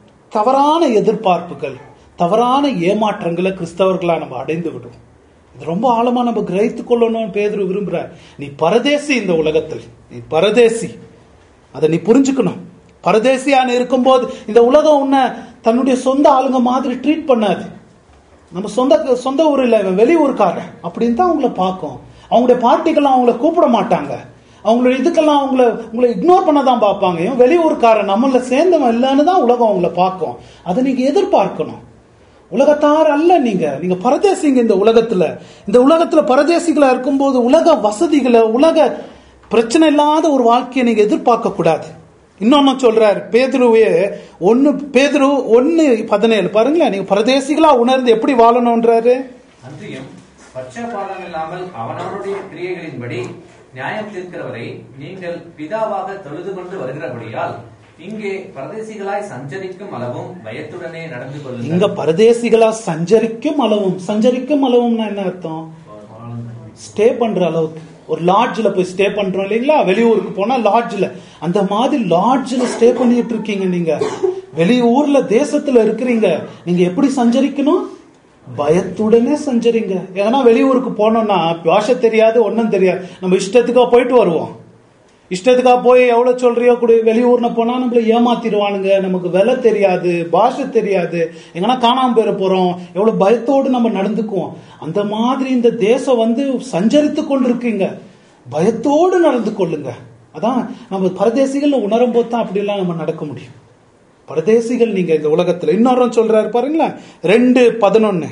தவறான எதிர்பார்ப்புகள் தவறான ஏமாற்றங்களை கிறிஸ்தவர்களா நம்ம அடைந்து விடும் இது ரொம்ப ஆழமா நம்ம கிரகித்து கொள்ளணும்னு பேதுரு விரும்புறார் நீ பரதேசி இந்த உலகத்தில் நீ பரதேசி அதை நீ புரிஞ்சுக்கணும் பரதேசியான இருக்கும்போது இந்த உலகம் உன்னை தன்னுடைய சொந்த ஆளுங்க மாதிரி ட்ரீட் பண்ணாது நம்ம சொந்த சொந்த ஊர் இல்லை இவன் வெளி ஊருக்காரன் அப்படின்னு தான் அவங்கள பார்க்கும் அவங்களுடைய பார்ட்டிக்கெல்லாம் அவங்கள கூப்பிட மாட்டாங்க அவங்களோட இதுக்கெல்லாம் அவங்கள உங்களை இக்னோர் பண்ண தான் பார்ப்பாங்க இவன் வெளி ஊருக்காரன் நம்மள சேர்ந்தவன் இல்லைன்னு தான் உலகம் அவங்கள பார்க்கும் அதை நீங்க எதிர்பார்க்கணும் உலகத்தார் அல்ல நீங்க நீங்க பரதேசிங்க இந்த உலகத்துல இந்த உலகத்துல பரதேசிகளா இருக்கும்போது உலக வசதிகளை உலக பிரச்சனை இல்லாத ஒரு வாழ்க்கையை நீங்க எதிர்பார்க்க கூடாது இன்னொன்னு சொல்றாரு பேதுருவே ஒன்னு பேதுரு ஒன்னு பதினேழு பாருங்களேன் நீங்க பரதேசிகளா உணர்ந்து எப்படி வாழணும்ன்றாரு அன்றியும் பட்சபாதம் இல்லாமல் அவனவருடைய கிரியைகளின்படி நியாயம் தீர்க்கிறவரை நீங்கள் பிதாவாக தொழுது கொண்டு வருகிறபடியால் இங்கே பரதேசிகளாய் சஞ்சரிக்கும் அளவும் பயத்துடனே நடந்து இங்க கொள்ளுங்கள் பரதேசிகளா சஞ்சரிக்கும் அளவும் சஞ்சரிக்கும் அளவும்னா என்ன அர்த்தம் ஸ்டே பண்ற அளவுக்கு ஒரு லாட்ஜ்ல போய் ஸ்டே பண்றோம் இல்லைங்களா வெளியூருக்கு போனா லாட்ஜ்ல அந்த மாதிரி லாட்ஜ்ல ஸ்டே பண்ணிட்டு இருக்கீங்க நீங்க வெளியூர்ல தேசத்துல இருக்கிறீங்க நீங்க எப்படி சஞ்சரிக்கணும் பயத்துடனே சஞ்சரிங்க ஏன்னா வெளியூருக்கு போனோம்னா பாஷை தெரியாது ஒன்றும் தெரியாது நம்ம இஷ்டத்துக்கா போயிட்டு வருவோம் இஷ்டத்துக்கா போய் எவ்வளவு சொல்றியோ கூட வெளியூர்னு போனா நம்மள ஏமாத்திடுவானுங்க நமக்கு விலை தெரியாது பாஷை தெரியாது எங்கன்னா காணாம போயிட போறோம் எவ்வளவு பயத்தோடு நம்ம நடந்துக்குவோம் அந்த மாதிரி இந்த தேசம் வந்து சஞ்சரித்து கொண்டிருக்கீங்க பயத்தோடு நடந்து கொள்ளுங்க அதான் நம்ம பரதேசிகள் உணரும் போது தான் அப்படிலாம் நம்ம நடக்க முடியும் பரதேசிகள் நீங்க இந்த உலகத்துல இன்னொரு சொல்றாரு பாருங்களேன் ரெண்டு பதினொன்னு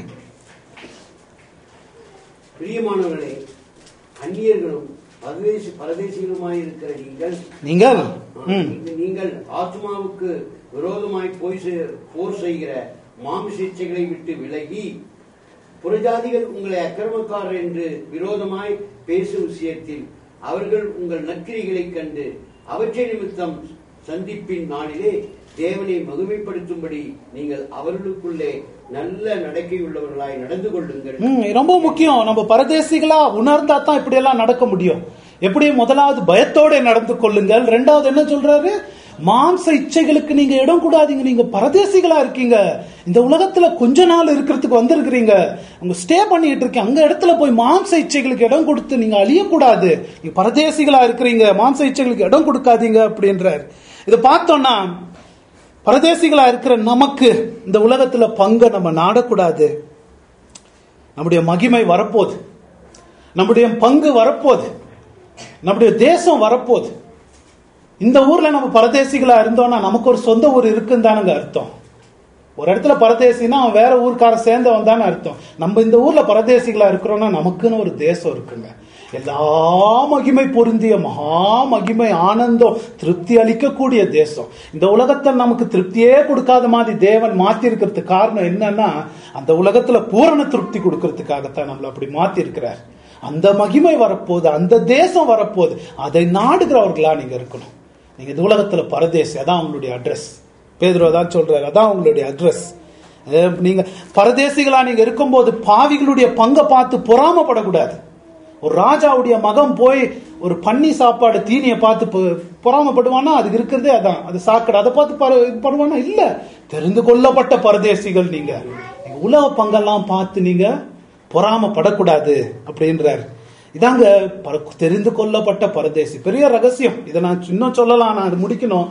பிரியமானவர்களே அந்நியர்களும் பரதேசி பரதேசிகளுமாயிருக்கிற நீங்கள் நீங்கள் ம். நீங்கள் ஆத்மாவுக்கு விரோதமாய் போய் செய்- போர் செய்கிற மாமிச இச்சைகளை விட்டு விலகி புறஜாதிகள் உங்களை அக்கிரமக்காரர் என்று விரோதமாய் பேசும் விஷயத்தில் அவர்கள் உங்கள் நற்கிரிகளைக் கண்டு அவற்றை நிமித்தம் சந்திப்பின் நாளிலே தேவனை மகிமைப்படுத்தும்படி நீங்கள் அவர்களுக்குள்ளே நல்ல நடக்கை உள்ளவர்களாய் நடந்து கொள்ளுங்கள் ம், ரொம்ப முக்கியம் நம்ம பரதேசிகளா உணர்ந்தா தான் இப்படி எல்லாம் நடக்க முடியும் எப்படி முதலாவது பயத்தோட நடந்து கொள்ளுங்கள் ரெண்டாவது என்ன சொல்றாரு மாம்ச இச்சைகளுக்கு நீங்க இடம் கூடாதீங்க நீங்க பரதேசிகளா இருக்கீங்க இந்த உலகத்துல கொஞ்ச நாள் இருக்கிறதுக்கு வந்திருக்கிறீங்க உங்க ஸ்டே பண்ணிட்டு இருக்கீங்க அங்க இடத்துல போய் மாம்ச இச்சைகளுக்கு இடம் கொடுத்து நீங்க அழியக்கூடாது நீங்க பரதேசிகளா இருக்கிறீங்க மாம்ச இச்சைகளுக்கு இடம் கொடுக்காதீங்க அப்படின்றார் இதை பார்த்தோம்னா பரதேசிகளா இருக்கிற நமக்கு இந்த உலகத்துல பங்கை நம்ம நாடக்கூடாது நம்முடைய மகிமை வரப்போகுது நம்முடைய பங்கு வரப்போகுது நம்முடைய தேசம் வரப்போகுது இந்த ஊர்ல நம்ம பரதேசிகளா இருந்தோம்னா நமக்கு ஒரு சொந்த ஊர் இருக்குன்னு தானுங்க அர்த்தம் ஒரு இடத்துல பரதேசினா அவன் வேற ஊர்க்காரன் சேர்ந்தவன் தானே அர்த்தம் நம்ம இந்த ஊர்ல பரதேசிகளா இருக்கிறோம்னா நமக்குன்னு ஒரு தேசம் இருக்குங்க எல்லா மகிமை பொருந்திய மகா மகிமை ஆனந்தம் திருப்தி அளிக்கக்கூடிய தேசம் இந்த உலகத்தை நமக்கு திருப்தியே கொடுக்காத மாதிரி தேவன் மாத்தி இருக்கிறதுக்கு காரணம் என்னன்னா அந்த உலகத்துல பூரண திருப்தி கொடுக்கறதுக்காகத்தான் நம்மள அப்படி மாத்தி இருக்கிறார் அந்த மகிமை வரப்போகுது அந்த தேசம் வரப்போகுது அதை நாடுகிறவர்களா நீங்க இருக்கணும் நீங்க இந்த உலகத்துல பரதேசி அதான் உங்களுடைய அட்ரஸ் பேதுருவ தான் சொல்றாரு அதான் உங்களுடைய அட்ரஸ் நீங்க பரதேசிகளா நீங்க இருக்கும்போது பாவிகளுடைய பங்கை பார்த்து பொறாமப்படக்கூடாது ஒரு ராஜாவுடைய மகன் போய் ஒரு பன்னி சாப்பாடு தீனியை பார்த்து பொ- பொறாமப்படுவானா அதுக்கு இருக்கிறதே அதான் அது சாக்கடை அதை பார்த்து பர- இது பண்ணுவானா இல்ல தெரிந்து கொள்ளப்பட்ட பரதேசிகள் நீங்க நீங்க உலக பங்கெல்லாம் பார்த்து நீங்க பொறாமப்படக்கூடாது அப்படின்றாரு இதாங்க பர- தெரிந்து கொள்ளப்பட்ட பரதேசி பெரிய ரகசியம் இதை நான் இன்னும் சொல்லலாம் நான் அது முடிக்கணும்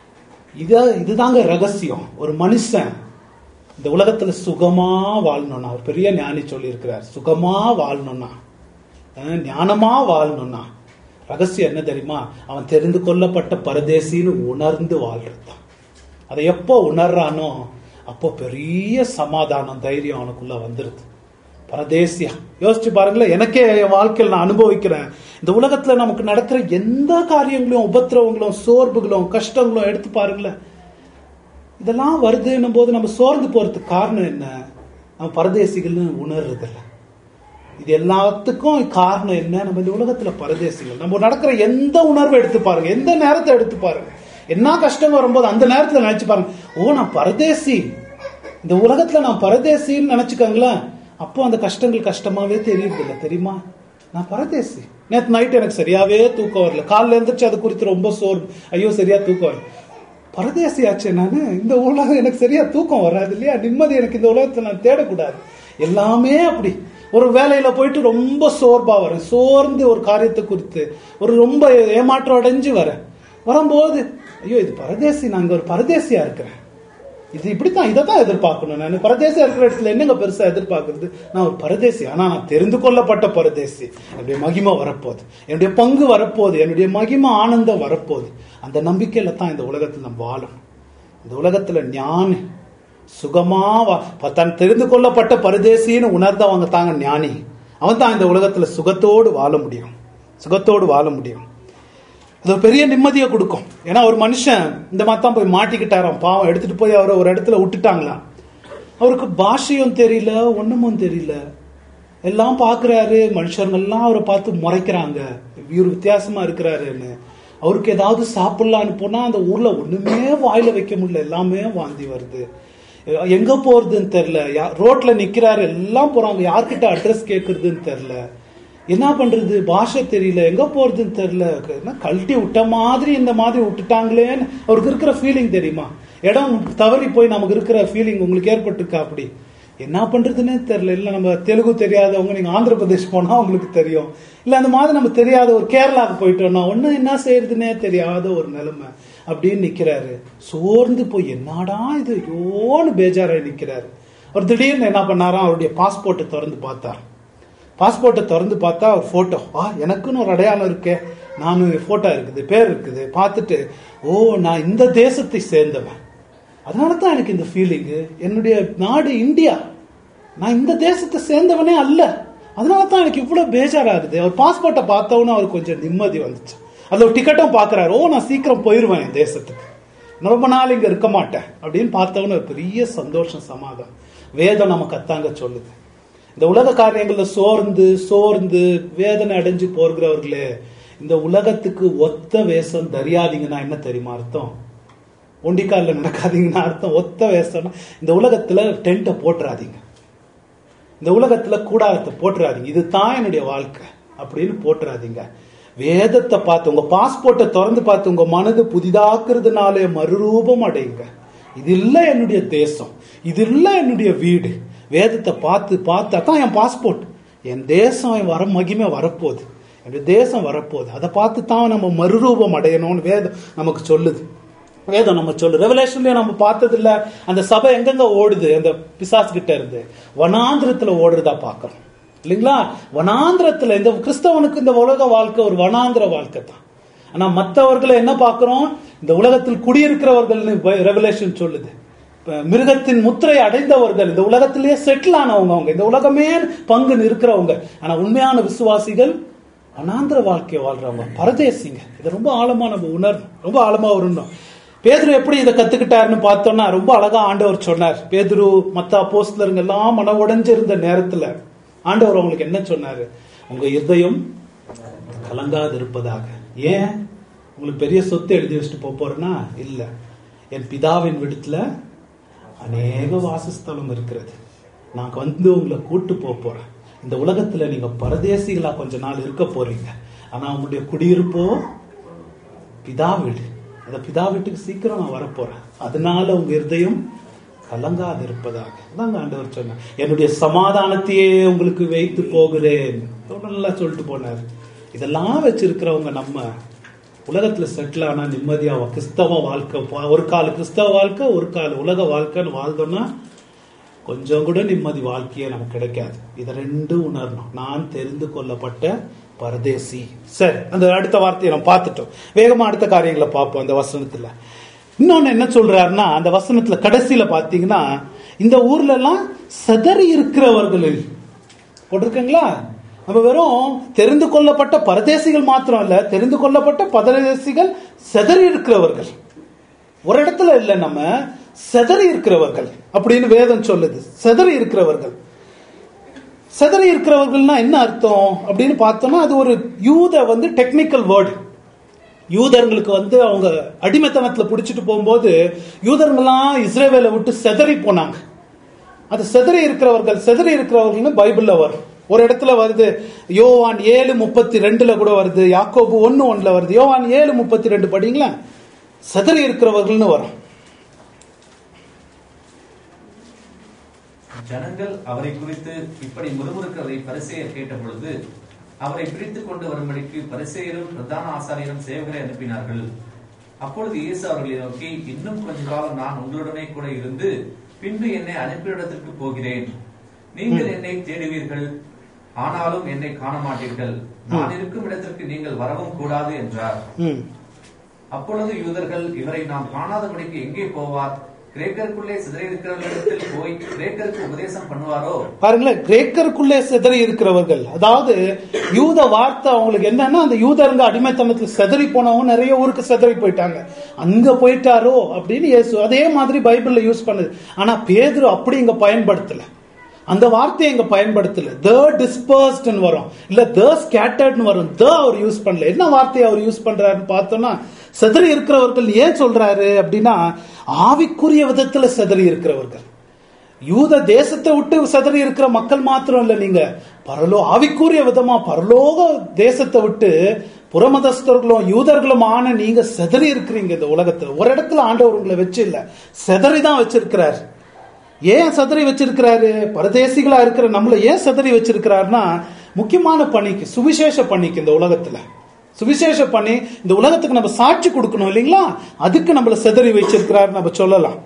இத இதுதாங்க ரகசியம் ஒரு மனுஷன் இந்த உலகத்துல சுகமா வாழணும்னா ஒரு பெரிய ஞானி சொல்லி இருக்கிறார் சுகமா வாழணும்னா அஹ், ஞானமா வாழணும்னா ரகசியம் என்ன தெரியுமா அவன் தெரிந்து கொள்ளப்பட்ட பரதேசின்னு உணர்ந்து வாழ்றதுதான் அதை எப்போ உணர்றானோ அப்போ பெரிய சமாதானம் தைரியம் அவனுக்குள்ள வந்துருது பரதேசியா யோசிச்சு பாருங்களேன் எனக்கே என் வாழ்க்கையில் நான் அனுபவிக்கிறேன் இந்த உலகத்துல நமக்கு நடக்கிற எந்த காரியங்களும் உபத்திரவங்களும் சோர்வுகளும் கஷ்டங்களும் எடுத்து பாருங்களேன் இதெல்லாம் வருதுன்னும் போது நம்ம சோர்ந்து போறதுக்கு காரணம் என்ன நம்ம பரதேசிகள்னு உணர்றதில்ல இது எல்லாத்துக்கும் காரணம் என்ன நம்ம இந்த உலகத்துல பரதேசிகள் நம்ம நடக்கிற எந்த உணர்வை எடுத்து பாருங்க எந்த நேரத்தை எடுத்து பாருங்க என்ன கஷ்டம் வரும்போது அந்த நேரத்துல நினைச்சு பாருங்க ஓ நான் பரதேசி இந்த உலகத்துல நான் பரதேசின்னு நினைச்சுக்கோங்களேன் அப்போ அந்த கஷ்டங்கள் கஷ்டமாவே தெரியுது இல்ல தெரியுமா நான் பரதேசி நேத்து நைட் எனக்கு சரியாவே தூக்கம் வரல காலைல எழுந்திரிச்சு அது குறித்து ரொம்ப சோர்வு ஐயோ சரியா தூக்கம் வரல பரதேசி ஆச்சே நானு இந்த உலகம் எனக்கு சரியா தூக்கம் வராது இல்லையா நிம்மதி எனக்கு இந்த உலகத்துல நான் தேடக்கூடாது எல்லாமே அப்படி ஒரு வேலையில போயிட்டு ரொம்ப சோர்வா வரேன் சோர்ந்து ஒரு காரியத்தை குறித்து ஒரு ரொம்ப ஏமாற்றம் அடைஞ்சு வரேன் வரும்போது ஐயோ இது பரதேசி நான் இங்க ஒரு பரதேசியா இருக்கிறேன் இது இப்படித்தான் இதை தான் எதிர்பார்க்கணும் நான் பரதேசியா இருக்கிற இடத்துல என்னங்க பெருசா எதிர்பார்க்கறது நான் ஒரு பரதேசி ஆனா நான் தெரிந்து கொள்ளப்பட்ட பரதேசி என்னுடைய மகிமை வரப்போகுது என்னுடைய பங்கு வரப்போகுது என்னுடைய மகிமை ஆனந்தம் வரப்போகுது அந்த நம்பிக்கையில தான் இந்த உலகத்துல நம்ம வாழணும் இந்த உலகத்துல ஞானி சுகமா வா- ப- தன் தெரிந்து கொள்ளப்பட்ட பரதேசின்னு உணர்ந்தவங்க தாங்க ஞானி அவன் தான் இந்த உலகத்துல சுகத்தோடு வாழ முடியும் சுகத்தோடு வாழ முடியும் அது ஒரு பெரிய நிம்மதியை கொடுக்கும் ஏன்னா ஒரு மனுஷன் இந்த மாதிரி தான் போய் மாட்டிக்கிட்டாராம் பாவம் எடுத்துட்டு போய் அவரை ஒரு இடத்துல விட்டுட்டாங்களாம் அவருக்கு பாஷையும் தெரியல ஒண்ணுமும் தெரியல எல்லாம் பாக்குறாரு மனுஷங்கள்லாம் அவரை பார்த்து முறைக்கிறாங்க இவர் வித்தியாசமா இருக்கிறாருன்னு அவருக்கு ஏதாவது சாப்பிடலான்னு போனா அந்த ஊர்ல ஒண்ணுமே வாயில வைக்க முடியல எல்லாமே வாந்தி வருது எங்க போறதுன்னு தெரியல யா- ரோட்ல நிக்கிறாரு எல்லாம் போறாங்க யார்கிட்ட அட்ரஸ் கேக்குறதுன்னு தெரியல என்ன பண்றது பாஷை தெரியல எங்க போறதுன்னு தெரியல என்ன கழட்டி விட்ட மாதிரி இந்த மாதிரி விட்டுட்டாங்களேன்னு அவருக்கு இருக்கிற ஃபீலிங் தெரியுமா இடம் தவறி போய் நமக்கு இருக்கிற ஃபீலிங் உங்களுக்கு ஏற்பட்டிருக்கா அப்படி என்ன பண்றதுன்னே தெரியல இல்ல நம்ம தெலுங்கு தெரியாதவங்க நீங்க ஆந்திர பிரதேஷ் போனா உங்களுக்கு தெரியும் இல்ல அந்த மாதிரி நம்ம தெரியாத ஒரு கேரளாவுக்கு போயிட்டோம்னா ஒண்ணு என்ன செய்யறதுன்னே தெரியாத ஒரு நிலைமை அப்படின்னு நிக்கிறாரு சோர்ந்து போய் என்னடா இது யோன்னு பேஜாராய் நிக்கிறாரு அவர் திடீர்னு என்ன பண்ணாராம் அவருடைய பாஸ்போர்ட்டை திறந்து பார்த்தார் பாஸ்போர்ட்டை திறந்து பார்த்தா ஒரு போட்டோ ஆ எனக்குன்னு ஒரு அடையாளம் இருக்கே நான் போட்டோ இருக்குது பேர் இருக்குது பார்த்துட்டு ஓ நான் இந்த தேசத்தை சேர்ந்தவன் அதனால தான் எனக்கு இந்த ஃபீலிங்கு என்னுடைய நாடு இந்தியா நான் இந்த தேசத்தை சேர்ந்தவனே அல்ல அதனால தான் எனக்கு இவ்வளவு பேஜாராகுது அவர் பாஸ்போர்ட்டை பார்த்தவொன்னே அவருக்கு கொஞ்சம் நிம்மதி வந்துச்சு அதுல ஒரு டிக்கெட்டும் பார்க்கறாரு ஓ நான் சீக்கிரம் போயிருவேன் என் தேசத்துக்கு நான் ரொம்ப நாள் இங்க இருக்க மாட்டேன் அப்படின்னு பார்த்தவொன்னே ஒரு பெரிய சந்தோஷம் சமாதானம் வேதம் நமக்கு அத்தாங்க சொல்லுது இந்த உலக காரியங்கள்ல சோர்ந்து சோர்ந்து வேதனை அடைஞ்சு போகிறவர்களே இந்த உலகத்துக்கு ஒத்த வேஷம் தரியாதீங்கன்னா என்ன தெரியுமா அர்த்தம் ஒண்டிக்கால்ல நடக்காதீங்கன்னா அர்த்தம் ஒத்த வேஷம்னா இந்த உலகத்துல டென்ட்டை போட்டுறாதீங்க இந்த உலகத்துல கூடாரத்தை போட்டுறாதீங்க இதுதான் என்னுடைய வாழ்க்கை அப்படின்னு போட்டுறாதீங்க வேதத்தை பார்த்து உங்க பாஸ்போர்ட்டை திறந்து பார்த்து உங்க மனது புதிதாக்குறதுனாலே மறுரூபம் அடையுங்க இது இல்ல என்னுடைய தேசம் இது இல்ல என்னுடைய வீடு வேதத்தை பார்த்து பார்த்து அதான் என் பாஸ்போர்ட் என் தேசம் என் வர மகிமை வரப்போகுது என்னுடைய தேசம் வரப்போகுது அதை பார்த்து தான் நம்ம மறுரூபம் அடையணும்னு வேதம் நமக்கு சொல்லுது வேதம் நம்ம சொல்லு ரெவலேஷன்லயும் நம்ம பார்த்தது இல்ல அந்த சபை எங்கெங்க ஓடுது அந்த பிசாசு கிட்ட இருந்து வனாந்திரத்துல ஓடுறதா பாக்குறோம் இல்லைங்களா வனாந்திரத்துல இந்த கிறிஸ்தவனுக்கு இந்த உலக வாழ்க்கை ஒரு வனாந்திர வாழ்க்கை தான் ஆனா மற்றவர்களை என்ன பார்க்கிறோம் இந்த உலகத்தில் குடியிருக்கிறவர்கள்னு ரெவலேஷன் சொல்லுது இப்ப மிருகத்தின் முத்திரை அடைந்தவர்கள் இந்த உலகத்திலேயே செட்டில் ஆனவங்க அவங்க இந்த உலகமே பங்கு இருக்கிறவங்க ஆனா உண்மையான விசுவாசிகள் அனாந்திர வாழ்க்கையை வாழ்றவங்க பரதேசிங்க இதை ரொம்ப ஆழமா நம்ம உணரணும் ரொம்ப ஆழமா உணரணும் பேதுரு எப்படி இதை கத்துக்கிட்டாருன்னு பார்த்தோம்னா ரொம்ப அழகா ஆண்டவர் சொன்னார் பேதுரு மத்த அப்போஸ்தலருங்க எல்லாம் மன உடைஞ்சு இருந்த நேரத்துல ஆண்டவர் அவங்களுக்கு என்ன சொன்னாரு உங்க இருதயம் கலங்காது இருப்பதாக ஏன் உங்களுக்கு பெரிய சொத்து எழுதி வச்சுட்டு போக போறேன்னா இல்ல என் பிதாவின் விடத்துல அநேக வாசஸ்தலம் இருக்கிறது நான் வந்து உங்களை கூட்டு போக போறேன் இந்த உலகத்துல நீங்க பரதேசிகளா கொஞ்ச நாள் இருக்க போறீங்க ஆனா உங்களுடைய குடியிருப்போ பிதா வீடு அந்த பிதா வீட்டுக்கு சீக்கிரம் நான் வரப்போறேன் அதனால உங்க இருதயம் கலங்காது இருப்பதாக அதாங்க ஆண்டவர் சொன்னார் என்னுடைய சமாதானத்தையே உங்களுக்கு வைத்து போகிறேன் ரொம்ப நல்லா சொல்லிட்டு போனார் இதெல்லாம் வச்சிருக்கிறவங்க நம்ம உலகத்துல செட்டில் ஆனா நிம்மதியா கிறிஸ்தவ வாழ்க்கை ஒரு கால கிறிஸ்தவ வாழ்க்கை ஒரு கால உலக வாழ்க்கைன்னு வாழ்ந்தோம்னா கொஞ்சம் கூட நிம்மதி வாழ்க்கையே நமக்கு கிடைக்காது இதை ரெண்டும் உணரணும் நான் தெரிந்து கொள்ளப்பட்ட பரதேசி சரி அந்த அடுத்த வார்த்தையை நம்ம பார்த்துட்டோம் வேகமா அடுத்த காரியங்களை பார்ப்போம் அந்த வசனத்துல இன்னொன்னு என்ன சொல்றாருன்னா அந்த வசனத்துல கடைசியில பாத்தீங்கன்னா இந்த ஊர்ல எல்லாம் செதறி இருக்கிறவர்களில் போட்டிருக்கீங்களா நம்ம வெறும் தெரிந்து கொள்ளப்பட்ட பரதேசிகள் மாத்திரம் இல்ல தெரிந்து கொள்ளப்பட்ட பரதேசிகள் செதறி இருக்கிறவர்கள் ஒரு இடத்துல இல்ல நம்ம செதறி இருக்கிறவர்கள் அப்படின்னு வேதம் சொல்லுது செதறி இருக்கிறவர்கள் செதறி இருக்கிறவர்கள்னா என்ன அர்த்தம் அப்படின்னு பார்த்தோம்னா அது ஒரு யூத வந்து டெக்னிக்கல் வேர்டு யூதர்களுக்கு வந்து அவங்க அடிமைத்தனத்துல பிடிச்சிட்டு போகும்போது யூதர்கள்லாம் இஸ்ரேவேலை விட்டு செதறி போனாங்க அது செதறி இருக்கிறவர்கள் செதறி இருக்கிறவர்கள்னு பைபிள்ல வரும் ஒரு இடத்துல வருது யோவான் ஏழு முப்பத்தி ரெண்டுல கூட வருது யாக்கோபு ஒன்னு ஒன்னுல வருது யோவான் ஏழு முப்பத்தி ரெண்டு படிங்களா செதறி இருக்கிறவர்கள்னு வரும் ஜனங்கள் அவரை குறித்து இப்படி முறுமுறுக்கிறதை பரிசெயர் கேட்ட பொழுது அவரை பிடித்துக் கொண்டு வரும்படிக்கு பரிசெயரும் பிரதான ஆசாரியரும் சேவகரை அனுப்பினார்கள் அப்பொழுது இயேசு அவர்களை நோக்கி இன்னும் கொஞ்ச காலம் நான் உங்களுடனே கூட இருந்து பின்பு என்னை அனுப்பிய இடத்திற்கு போகிறேன் நீங்கள் என்னை தேடுவீர்கள் ஆனாலும் என்னை காண மாட்டீர்கள் நான் இருக்கும் இடத்திற்கு நீங்கள் வரவும் கூடாது என்றார் ம் அப்பொழுது யூதர்கள் இவரை நாம் காணாதபடிக்கு எங்கே போவார் கிரேக்கருக்குள்ளே சிதறியிருக்கிறவர்களிடத்தில் போய் கிரேக்கருக்கு உபதேசம் பண்ணுவாரோ பாருங்களேன் கிரேக்கருக்குள்ளே சிதறி இருக்கிறவர்கள் அதாவது யூத வார்த்தை அவங்களுக்கு என்னன்னா அந்த யூதருங்க அடிமைத்தனத்துல சிதறி போனவங்க நிறைய ஊருக்கு சிதறி போயிட்டாங்க அங்க போயிட்டாரோ அப்படின்னு இயேசு அதே மாதிரி பைபிள்ல யூஸ் பண்ணுது ஆனா பேதுரு அப்படி இங்க பயன்படுத்தல அந்த வார்த்தையை இங்க பயன்படுத்தல த டிஸ்பர்ஸ்ட்னு வரும் இல்ல த ஸ்கேட்டர்ட்னு வரும் த அவர் யூஸ் பண்ணல என்ன வார்த்தையை அவர் யூஸ் பண்றாருன்னு பார்த்தோம்னா சிதறி இருக்கிறவர்கள் ஏன் சொல்றாரு அப்படின்னா ஆவிக்குரிய விதத்துல சிதறி இருக்கிறவர்கள் யூத தேசத்தை விட்டு சிதறி இருக்கிற மக்கள் மாத்திரம் இல்ல நீங்க பரலோ ஆவிக்குரிய விதமா பரலோக தேசத்தை விட்டு புறமதஸ்தர்களும் யூதர்களும் ஆன நீங்க சிதறி இருக்கிறீங்க இந்த உலகத்துல ஒரு இடத்துல ஆண்டவர் உங்களை வச்சு இல்ல சிதறி தான் வச்சிருக்கிறார் ஏன் சதறி வச்சிருக்கிறாரு பரதேசிகளா இருக்கிற நம்மள ஏன் சதறி வச்சிருக்கிறாருன்னா முக்கியமான பணிக்கு சுவிசேஷ பணிக்கு இந்த உலகத்துல சுவிசேஷ பணி இந்த உலகத்துக்கு நம்ம சாட்சி கொடுக்கணும் இல்லைங்களா அதுக்கு நம்மள செதறி வச்சிருக்கிறாரு நம்ம சொல்லலாம்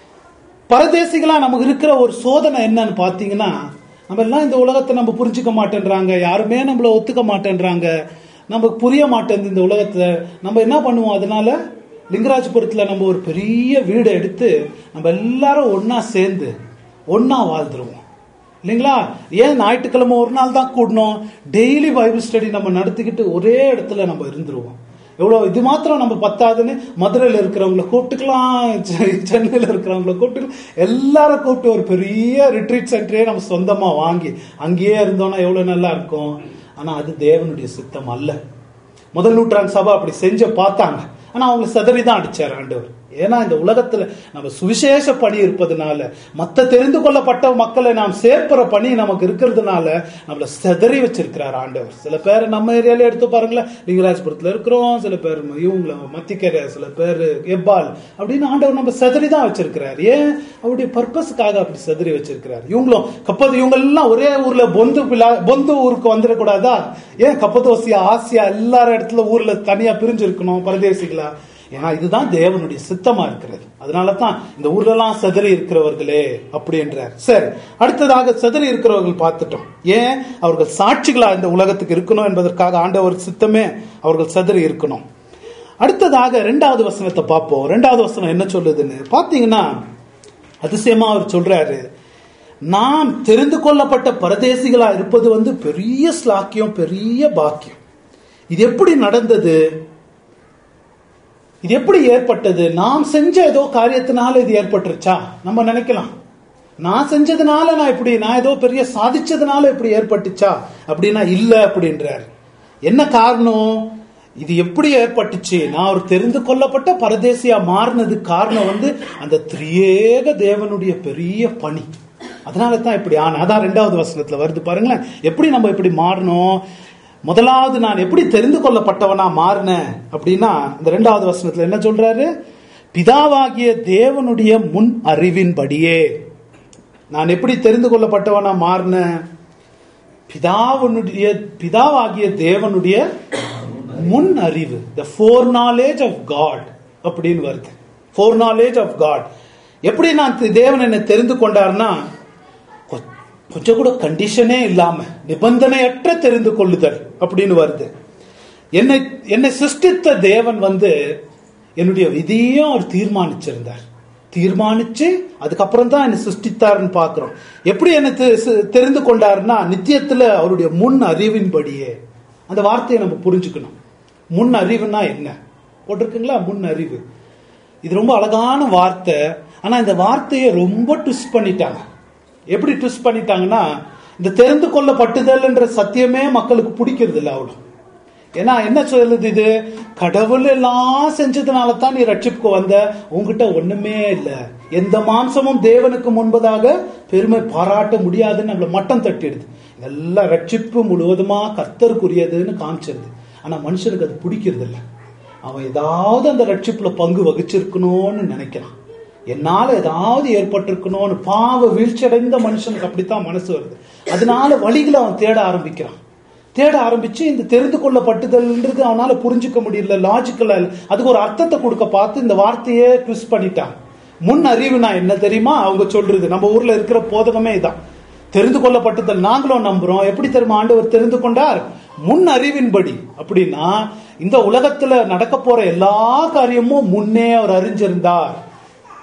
பரதேசிகளா நமக்கு இருக்கிற ஒரு சோதனை என்னன்னு பாத்தீங்கன்னா நம்ம எல்லாம் இந்த உலகத்தை நம்ம புரிஞ்சுக்க மாட்டேன்றாங்க யாருமே நம்மள ஒத்துக்க மாட்டேன்றாங்க நமக்கு புரிய மாட்டேங்குது இந்த உலகத்துல நம்ம என்ன பண்ணுவோம் அதனால லிங்கராஜபுரத்துல நம்ம ஒரு பெரிய வீடு எடுத்து நம்ம எல்லாரும் ஒண்ணா சேர்ந்து ஒண்ணா வாழ்ந்துருவோம் இல்லைங்களா ஏன் ஞாயிற்றுக்கிழமை ஒரு நாள் தான் கூடணும் டெய்லி பைபிள் ஸ்டடி நம்ம நடத்திக்கிட்டு ஒரே இடத்துல நம்ம இருந்துருவோம் எவ்வளோ இது மாத்திரம் நம்ம பத்தாதுன்னு மதுரையில் இருக்கிறவங்கள கூப்பிட்டுக்கலாம் செ- சென்னையில் இருக்கிறவங்கள கூப்பிட்டு எல்லாரும் கூப்பிட்டு ஒரு பெரிய ரிட்ரீட் சென்டரே நம்ம சொந்தமா வாங்கி அங்கேயே இருந்தோம்னா எவ்வளவு நல்லா இருக்கும் ஆனா அது தேவனுடைய சித்தம் அல்ல முதல் நூற்றாண்டு சபை அப்படி செஞ்ச பார்த்தாங்க ஆனா அவங்க சதறி தான் அடிச்சார் ஆண்டவர் ஏன்னா இந்த உலகத்துல நம்ம சுவிசேஷ பணி இருப்பதனால மத்த தெரிந்து கொள்ளப்பட்ட மக்களை நாம் சேர்ப்புற பணி நமக்கு இருக்கிறதுனால நம்மள செதறி வச்சிருக்கிறார் ஆண்டவர் சில பேர் நம்ம ஏரியால எடுத்து பாருங்களேன் லிங்கராஜபுரத்துல இருக்கிறோம் சில பேர் இவங்கள மத்திக்கரை சில பேர் எப்பால் அப்படின்னு ஆண்டவர் நம்ம செதறி தான் வச்சிருக்கிறார் ஏன் அவருடைய பர்பஸுக்காக அப்படி செதறி வச்சிருக்கிறார் இவங்களும் கப்பது இவங்க எல்லாம் ஒரே ஊர்ல பொந்து பிளா பொந்து ஊருக்கு வந்துடக்கூடாதா ஏன் கப்பதோசியா ஆசியா எல்லாரும் இடத்துல ஊர்ல தனியா பிரிஞ்சு இருக்கணும் பரதேசிகளா ஏன்னா இதுதான் தேவனுடைய சித்தமா இருக்கிறது அதனால தான் இந்த ஊர்ல எல்லாம் செதறி இருக்கிறவர்களே அப்படி என்றார் சரி அடுத்ததாக செதறி இருக்கிறவர்கள் பார்த்துட்டோம் ஏன் அவர்கள் சாட்சிகளா இந்த உலகத்துக்கு இருக்கணும் என்பதற்காக ஆண்டவர் சித்தமே அவர்கள் செதறி இருக்கணும் அடுத்ததாக ரெண்டாவது வசனத்தை பார்ப்போம் ரெண்டாவது வசனம் என்ன சொல்லுதுன்னு பாத்தீங்கன்னா அதிசயமா அவர் சொல்றாரு நாம் தெரிந்து கொள்ளப்பட்ட பரதேசிகளா இருப்பது வந்து பெரிய ஸ்லாக்கியம் பெரிய பாக்கியம் இது எப்படி நடந்தது இது எப்படி ஏற்பட்டது நாம் செஞ்ச ஏதோ காரியத்தினால இது ஏற்பட்டுருச்சா நம்ம நினைக்கலாம் நான் செஞ்சதுனால நான் இப்படி நான் ஏதோ பெரிய சாதிச்சதுனால இப்படி ஏற்பட்டுச்சா அப்படின்னா இல்ல அப்படின்றார் என்ன காரணம் இது எப்படி ஏற்பட்டுச்சு நான் ஒரு தெரிந்து கொள்ளப்பட்ட பரதேசியா மாறினதுக்கு காரணம் வந்து அந்த திரியேக தேவனுடைய பெரிய பணி அதனால தான் இப்படி ஆன அதான் ரெண்டாவது வசனத்துல வருது பாருங்களேன் எப்படி நம்ம இப்படி மாறணும் முதலாவது நான் எப்படி தெரிந்து கொள்ளப்பட்டவனா மாறினேன் அப்படின்னா இந்த ரெண்டாவது வசனத்துல என்ன சொல்றாரு பிதாவாகிய தேவனுடைய முன் அறிவின்படியே நான் எப்படி தெரிந்து கொள்ளப்பட்டவனா மாறினேன் பிதாவனுடைய பிதாவாகிய தேவனுடைய முன் அறிவு the foreknowledge of God அப்படின்னு வருது ஃபோர் நாலேஜ் ஆஃப் காட் எப்படி நான் தி- தேவன் என்னை தெரிந்து கொண்டார்னா கொ- கொஞ்சம் கூட கண்டிஷனே இல்லாம நிபந்தனையற்ற தெரிந்து கொள்ளுதல் அப்படின்னு வருது என்னை என்னை சிருஷ்டித்த தேவன் வந்து என்னுடைய விதியும் அவர் தீர்மானிச்சிருந்தார் தீர்மானிச்சு அதுக்கப்புறம் தான் என்னை சிருஷ்டித்தார்னு பார்க்கிறோம் எப்படி என்னை தெ- சி- தெரிந்து கொண்டாருன்னா நித்தியத்துல அவருடைய முன் அறிவின்படியே அந்த வார்த்தையை நம்ம புரிஞ்சுக்கணும் முன் அறிவுனா என்ன போட்டிருக்குங்களா முன் அறிவு இது ரொம்ப அழகான வார்த்தை ஆனா இந்த வார்த்தையை ரொம்ப ட்விஸ்ட் பண்ணிட்டாங்க எப்படி ட்விஸ்ட் பண்ணிட்டாங்கன்னா இந்த தெரிந்து கொள்ளப்பட்டுதல்ன்ற சத்தியமே மக்களுக்கு பிடிக்கிறது இல்லை அவ்வளோ ஏன்னா என்ன சொல்லுது இது கடவுள் எல்லாம் செஞ்சதுனால தான் நீ ரட்சிப்புக்கு வந்த உன்கிட்ட ஒண்ணுமே இல்ல எந்த மாம்சமும் தேவனுக்கு முன்பதாக பெருமை பாராட்ட முடியாதுன்னு நம்மள மட்டம் தட்டிடுது இதெல்லாம் ரட்சிப்பு முழுவதுமா கர்த்தருக்குரியதுன்னு காமிச்சிருது ஆனா மனுஷனுக்கு அது பிடிக்கிறது இல்ல அவன் ஏதாவது அந்த ரட்சிப்புல பங்கு வகிச்சிருக்கணும்னு நினைக்கிறான் என்னால ஏதாவது ஏற்பட்டிருக்கணும்னு பாவ வீழ்ச்சியடைந்த மனுஷனுக்கு அப்படித்தான் மனசு வருது அதனால வழிகளை அவன் தேட ஆரம்பிக்கிறான் தேட ஆரம்பிச்சு இந்த தெரிந்து கொள்ளப்பட்டுதல்ன்றது அவனால புரிஞ்சுக்க முடியல லாஜிக்கலா அதுக்கு ஒரு அர்த்தத்தை கொடுக்க பார்த்து இந்த வார்த்தையே ட்விஸ்ட் பண்ணிட்டான் முன் அறிவுனா என்ன தெரியுமா அவங்க சொல்றது நம்ம ஊர்ல இருக்கிற போதகமே இதான் தெரிந்து கொள்ளப்பட்டுதல் நாங்களும் நம்புறோம் எப்படி தெரியுமா ஆண்டவர் தெரிந்து கொண்டார் முன் அறிவின்படி அப்படின்னா இந்த உலகத்துல நடக்க போற எல்லா காரியமும் முன்னே அவர் அறிஞ்சிருந்தார்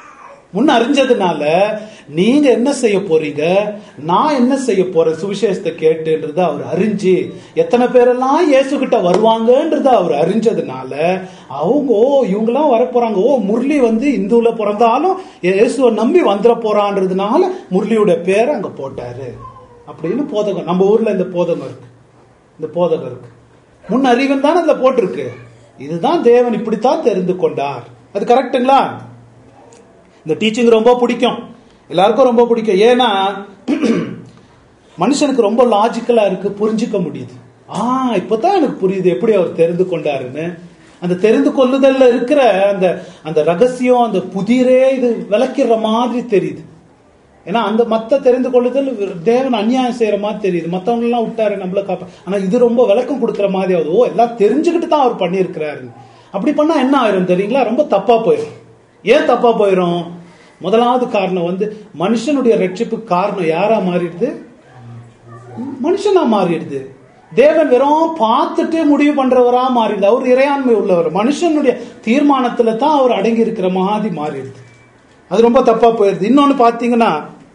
முன் அறிஞ்சதுனால நீங்க என்ன செய்ய போறீங்க நான் என்ன செய்ய போறேன் சுவிசேஷத்தை கேட்டுன்றத அவர் அறிஞ்சு எத்தனை பேரெல்லாம் இயேசு கிட்ட வருவாங்கன்றத அவர் அறிஞ்சதுனால அவங்க ஓ இவங்கெல்லாம் வர போறாங்க ஓ முரளி வந்து இந்துல பிறந்தாலும் இயேசுவை நம்பி வந்துட போறான்றதுனால முரளியோட பேரை அங்க போட்டாரு அப்படின்னு போதகம் நம்ம ஊர்ல இந்த போதகம் இருக்கு இந்த போதகம் இருக்கு முன் அறிவன் தானே அதுல போட்டிருக்கு இதுதான் தேவன் இப்படித்தான் தெரிந்து கொண்டார் அது கரெக்ட்டுங்களா இந்த டீச்சிங் ரொம்ப பிடிக்கும் எல்லாருக்கும் ரொம்ப பிடிக்கும் ஏன்னா மனுஷனுக்கு ரொம்ப லாஜிக்கலா இருக்கு புரிஞ்சுக்க முடியுது ஆ இப்பதான் எனக்கு புரியுது எப்படி அவர் தெரிந்து கொண்டாருன்னு அந்த தெரிந்து கொள்ளுதல்ல இருக்கிற அந்த அந்த ரகசியம் அந்த புதிரே இது விளக்கிற மாதிரி தெரியுது ஏன்னா அந்த மத்த தெரிந்து கொள்ளுதல் தேவன் அநியாயம் செய்யற மாதிரி தெரியுது மத்தவங்க எல்லாம் விட்டாரு நம்மள காப்ப ஆனா இது ரொம்ப விளக்கம் கொடுக்குற மாதிரி ஆகுது ஓ எல்லாம் தெரிஞ்சுக்கிட்டு தான் அவர் பண்ணியிருக்கிறாரு அப்படி பண்ணா என்ன ஆயிரும் தெரியுங்களா ரொம்ப தப்பா போயிடும் ஏன் தப்பா போயிடும் முதலாவது காரணம் வந்து மனுஷனுடைய ரட்சிப்புக்கு காரணம் யாரா மாறிடுது மனுஷனா மாறிடுது தேவன் வெறும் பார்த்துட்டு முடிவு பண்றவரா மாறிடுது அவர் இறையாண்மை உள்ளவர் மனுஷனுடைய தீர்மானத்துல தான் அவர் அடங்கி இருக்கிற மாதிரி மாறிடுது அது ரொம்ப தப்பா போயிருது இன்னொன்னு பாத்தீங்கன்னா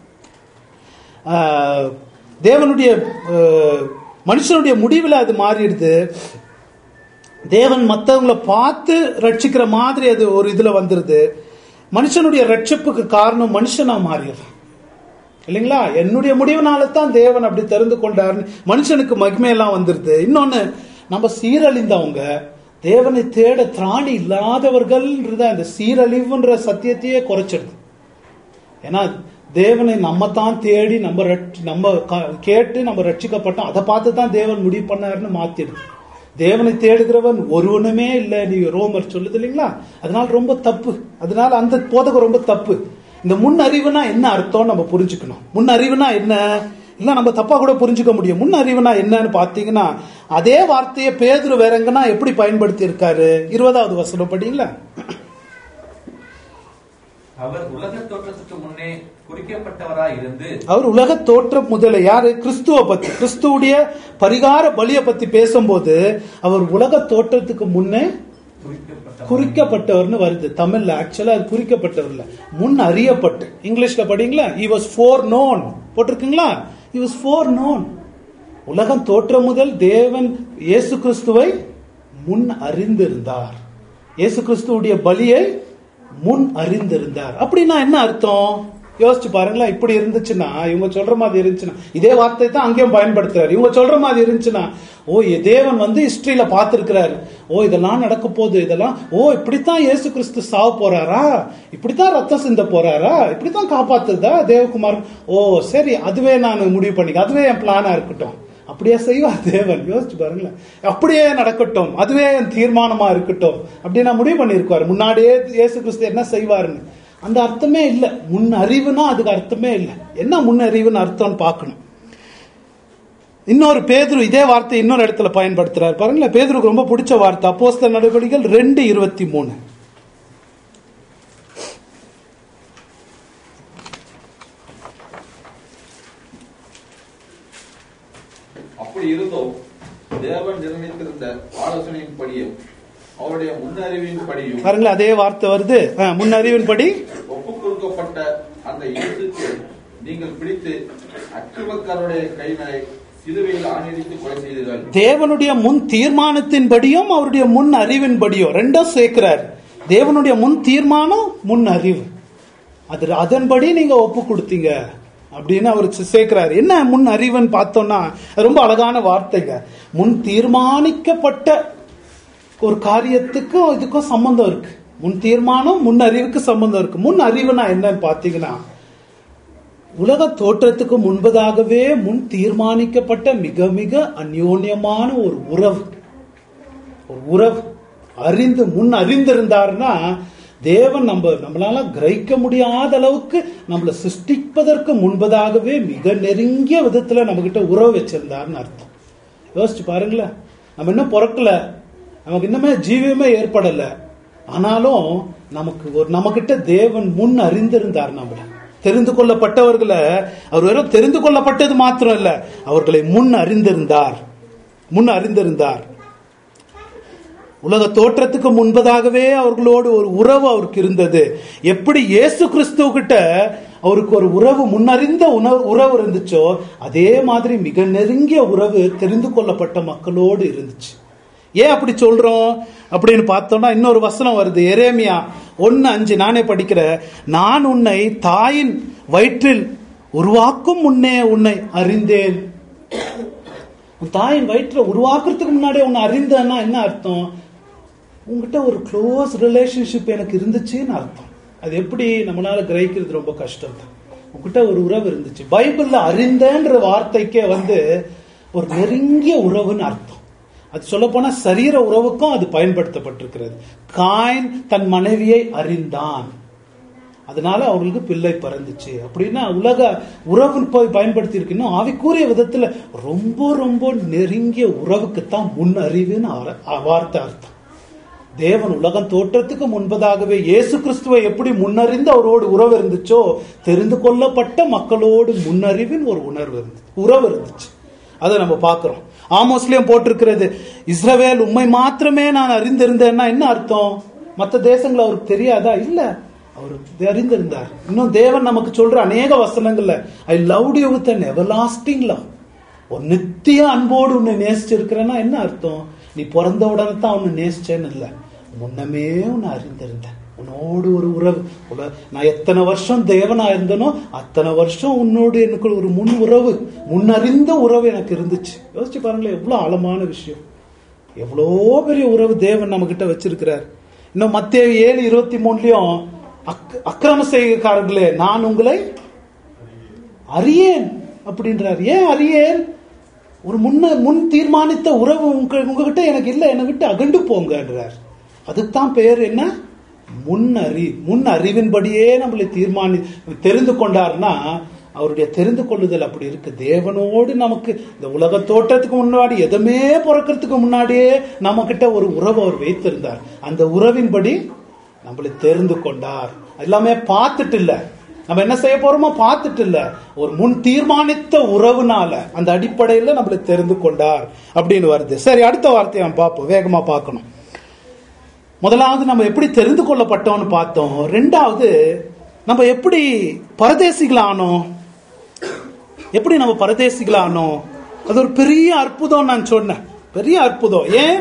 ஆஹ், தேவனுடைய ஆஹ், மனுஷனுடைய முடிவில் அது மாறிடுது தேவன் மற்றவங்கள பார்த்து ரட்சிக்கிற மாதிரி அது ஒரு இதுல வந்துருது மனுஷனுடைய ரட்சிப்புக்கு காரணம் மனுஷனா மாறிடுறான் இல்லைங்களா என்னுடைய முடிவுனால தான் தேவன் அப்படி தெரிந்து கொண்டாருன்னு மனுஷனுக்கு மகிமையெல்லாம் வந்துருது இன்னொன்னு நம்ம சீரழிந்தவங்க தேவனை தேட திராணி இல்லாதவர்கள்ன்றத அந்த சீரழிவுன்ற சத்தியத்தையே குறைச்சிடுது ஏன்னா தேவனை நம்ம தான் தேடி நம்ம ரட்சி- நம்ம க- கேட்டு நம்ம ரட்சிக்கப்பட்டோம் அதை பார்த்து தான் தேவன் முடிவு பண்ணாருன்னு மாத்திடுது தேவனை தேடுகிறவன் ஒருவனுமே இல்லை நீ ரோமர் சொல்லுது இல்லைங்களா அதனால ரொம்ப தப்பு அதனால அந்த போதகம் ரொம்ப தப்பு இந்த முன் அறிவுனா என்ன அர்த்தம் நம்ம புரிஞ்சுக்கணும் முன் அறிவுனா என்ன இல்ல நம்ம தப்பா கூட புரிஞ்சுக்க முடியும் முன் அறிவுனா என்னன்னு பாத்தீங்கன்னா அதே வார்த்தையை பேதுரு வேற எங்கன்னா எப்படி பயன்படுத்தி இருக்காரு இருபதாவது வசனம் படிங்களா அவர் உலக தோற்றத்துக்கு முன்னே குறிக்கப்பட்டவராய் இருந்து அவர் உலக தோற்றம் முதல்ல யாரு கிறிஸ்துவ பத்தி கிறிஸ்துவுடைய பரிகார பலிய பத்தி பேசும்போது அவர் உலக தோற்றத்துக்கு முன்னே குறிக்கப்பட்ட குறிக்கப்பட்டவர்னு வருது தமிழ்ல ஆக்சுவலா அது குறிக்கப்பட்டவர்ல முன் அறியப்பட்டு இங்கிலீஷ்ல படிங்களா he was foreknown போட்டிருக்குங்களா he was foreknown உலகம் தோற்றம் முதல் தேவன் இயேசு கிறிஸ்துவை முன் அறிந்திருந்தார் இயேசு கிறிஸ்துவுடைய பலியை முன் அறிந்திருந்தார் அப்படின்னா என்ன அர்த்தம் யோசிச்சு பாருங்களேன் இப்படி இருந்துச்சுன்னா இவங்க சொல்ற மாதிரி இருந்துச்சுன்னா இதே வார்த்தை தான் அங்கேயும் பயன்படுத்துறாரு இவங்க சொல்ற மாதிரி இருந்துச்சுன்னா ஓ எ- தேவன் வந்து ஹிஸ்டரியில பார்த்திருக்கிறாரு ஓ இதெல்லாம் நடக்க போகுது இதெல்லாம் ஓ இப்படித்தான் இயேசு கிறிஸ்து சாவ போறாரா இப்படித்தான் ரத்தம் சிந்த போறாரா இப்படித்தான் காப்பாத்துதா தேவகுமார் ஓ சரி அதுவே நான் முடிவு பண்ணிக்க அதுவே என் பிளானா இருக்கட்டும் அப்படியே செய்வார் தேவன் யோசிச்சு பாருங்களேன் அப்படியே நடக்கட்டும் அதுவே என் தீர்மானமா இருக்கட்டும் அப்படி நான் முடிவு பண்ணியிருக்காரு முன்னாடியே இயேசு கிறிஸ்து என்ன செய்வாருன்னு அந்த அர்த்தமே இல்லை முன் அறிவுனா அதுக்கு அர்த்தமே இல்லை என்ன முன் அறிவுன்னு அர்த்தம்னு பார்க்கணும் இன்னொரு பேதுரு இதே வார்த்தை இன்னொரு இடத்துல பயன்படுத்துறாரு பாருங்களேன் பேதுருக்கு ரொம்ப பிடிச்ச வார்த்தை அப்போஸ்தலர் நடவடிக்கைகள் ரெண்டு இருபத்தி மூணு அப்படி இருந்தோம் தேவன் நிர்ணயித்திருந்த ஆலோசனையின் படியும் அவருடைய முன்னறிவின் படியும் பாருங்களேன் அதே வார்த்தை வருது ஆ, முன் அறிவின்படி ஒப்புக் கொடுக்கப்பட்ட அந்த இயேசுக்கு நீங்கள் பிடித்து அக்கிரமக்காரருடைய கைகளை சிலுவையில் ஆணிடித்து கொலை செய்தீர்கள் தேவனுடைய முன் தீர்மானத்தின்படியும் அவருடைய முன் அறிவின்படியும் ரெண்டும் சேர்க்கிறார் தேவனுடைய முன் தீர்மானம் முன் அறிவு அது அதன்படி நீங்க ஒப்பு கொடுத்தீங்க அப்படின்னு அவர் சே- சேர்க்கிறாரு என்ன முன் அறிவுன்னு பார்த்தோம்னா அது ரொம்ப அழகான வார்த்தைங்க முன் தீர்மானிக்கப்பட்ட ஒரு காரியத்துக்கும் இதுக்கும் சம்பந்தம் இருக்கு முன் தீர்மானம் முன் அறிவுக்கு சம்பந்தம் இருக்கு முன் அறிவுனா என்னன்னு பாத்தீங்கன்னா உலக தோற்றத்துக்கு முன்பதாகவே முன் தீர்மானிக்கப்பட்ட மிக மிக அந்யோன்யமான ஒரு உறவு ஒரு உறவு அறிந்து முன் அறிந்திருந்தாருன்னா தேவன் நம்ம நம்மளால கிரகிக்க முடியாத அளவுக்கு நம்மளை சிருஷ்டிப்பதற்கு முன்பதாகவே மிக நெருங்கிய விதத்துல நம்ம கிட்ட உறவு வச்சிருந்தாருன்னு அர்த்தம் யோசிச்சு பாருங்களேன் நம்ம இன்னும் பிறக்கல நமக்கு இன்னுமே ஜீவியமே ஏற்படல ஆனாலும் நமக்கு ஒரு நம்மகிட்ட தேவன் முன் அறிந்திருந்தார் நம்மள தெரிந்து கொள்ளப்பட்டவர்களை அவர் வெறும் தெரிந்து கொள்ளப்பட்டது மாத்திரம் இல்ல அவர்களை முன் அறிந்திருந்தார் முன் அறிந்திருந்தார் உலக தோற்றத்துக்கு முன்பதாகவே அவர்களோடு ஒரு உறவு அவருக்கு இருந்தது எப்படி இயேசு கிறிஸ்துவ கிட்ட அவருக்கு ஒரு உறவு முன்னறிந்த உணவு உறவு இருந்துச்சோ அதே மாதிரி மிக நெருங்கிய உறவு தெரிந்து கொள்ளப்பட்ட மக்களோடு இருந்துச்சு ஏன் அப்படி சொல்றோம் அப்படின்னு பார்த்தோம்னா இன்னொரு வசனம் வருது எரேமியா ஒன்னு அஞ்சு நானே படிக்கிறேன் நான் உன்னை தாயின் வயிற்றில் உருவாக்கும் முன்னே உன்னை அறிந்தேன் உன் தாயின் வயிற்றுல உருவாக்குறதுக்கு முன்னாடியே உன்னை அறிந்தேன்னா என்ன அர்த்தம் உங்ககிட்ட ஒரு க்ளோஸ் ரிலேஷன்ஷிப் எனக்கு இருந்துச்சுன்னு அர்த்தம் அது எப்படி நம்மளால கிரகிக்கிறது ரொம்ப கஷ்டம் தான் உங்ககிட்ட ஒரு உறவு இருந்துச்சு பைபிள்ல அறிந்தன்ற வார்த்தைக்கே வந்து ஒரு நெருங்கிய உறவுன்னு அர்த்தம் அது சொல்ல போனா சரீர உறவுக்கும் அது பயன்படுத்தப்பட்டிருக்கிறது காயின் தன் மனைவியை அறிந்தான் அதனால அவங்களுக்கு பிள்ளை பிறந்துச்சு அப்படின்னா உலக உறவு போய் பயன்படுத்தி இருக்குன்னு ஆவிக்கூறிய விதத்துல ரொம்ப ரொம்ப நெருங்கிய உறவுக்குத்தான் முன் அறிவுன்னு ஆர- அ- வார்த்தை அர்த்தம் தேவன் உலகம் தோற்றத்துக்கு முன்பதாகவே இயேசு கிறிஸ்துவை எப்படி முன்னறிந்து அவரோடு உறவு இருந்துச்சோ தெரிந்து கொள்ளப்பட்ட மக்களோடு முன்னறிவின் ஒரு உணர்வு இருந்துச்சு உறவு இருந்துச்சு அதை நம்ம பார்க்கிறோம் ஆமோஸ்லயும் போட்டிருக்கிறது இஸ்ரவேல் உண்மை மாத்திரமே நான் அறிந்திருந்தேன்னா என்ன அர்த்தம் மற்ற தேசங்கள் அவருக்கு தெரியாதா இல்ல அவர் அறிந்திருந்தார் இன்னும் தேவன் நமக்கு சொல்ற அநேக வசனங்கள்ல I love you with an everlasting love ஒரு நித்திய அன்போடு உன்னை நேசிச்சிருக்கிறேன்னா என்ன அர்த்தம் நீ பிறந்த உடனே தான் உன்னை நேசிச்சேன்னு இல்லை முன்னமே உன்னை அறிந்திருந்தேன் உன்னோடு ஒரு உறவு உல- நான் எத்தனை வருஷம் தேவனா இருந்தனோ அத்தனை வருஷம் உன்னோடு எனக்கு ஒரு முன் உறவு முன்னறிந்த உறவு எனக்கு இருந்துச்சு யோசிச்சு பாருங்களேன் எவ்வளவு ஆழமான விஷயம் எவ்வளோ பெரிய உறவு தேவன் நம்ம கிட்ட வச்சிருக்கிறார் இன்னும் மத்திய ஏழு இருபத்தி மூணுலயும் அக் அக்கிரம செய்கைக்காரர்களே நான் உங்களை அறியேன் அப்படின்றார் ஏன் அறியேன் ஒரு முன்ன முன் தீர்மானித்த உறவு உங்க உங்ககிட்ட எனக்கு இல்லை என்னை விட்டு அகண்டு போங்கன்றார் அதுதான் பேர் என்ன முன் அறி முன் அறிவின்படியே நம்மளை தீர்மானி தெரிந்து கொண்டார்னா அவருடைய தெரிந்து கொள்ளுதல் அப்படி இருக்கு தேவனோடு நமக்கு இந்த உலக தோற்றத்துக்கு முன்னாடி எதுவுமே பிறக்கிறதுக்கு முன்னாடியே நம்ம கிட்ட ஒரு உறவு அவர் வைத்திருந்தார் அந்த உறவின்படி நம்மளை தெரிந்து கொண்டார் எல்லாமே பார்த்துட்டு இல்ல நம்ம என்ன செய்ய போறோமோ பார்த்துட்டு இல்ல ஒரு முன் தீர்மானித்த உறவுனால அந்த அடிப்படையில நம்மளை தெரிந்து கொண்டார் அப்படின்னு வருது சரி அடுத்த வார்த்தையை நம்ம பார்ப்போம் வேகமா பார்க்கணும் முதலாவது நம்ம எப்படி தெரிந்து கொள்ளப்பட்டோம்னு பார்த்தோம் ரெண்டாவது நம்ம எப்படி பரதேசிகளானோம் எப்படி நம்ம பரதேசிகளானோம் அது ஒரு பெரிய அற்புதம் நான் சொன்னேன் பெரிய அற்புதம் ஏன்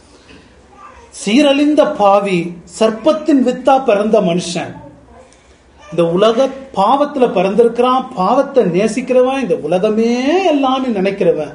சீரழிந்த பாவி சர்ப்பத்தின் வித்தா பிறந்த மனுஷன் இந்த உலக பாவத்துல பிறந்திருக்கிறான் பாவத்தை நேசிக்கிறவன் இந்த உலகமே எல்லாம்னு நினைக்கிறவன்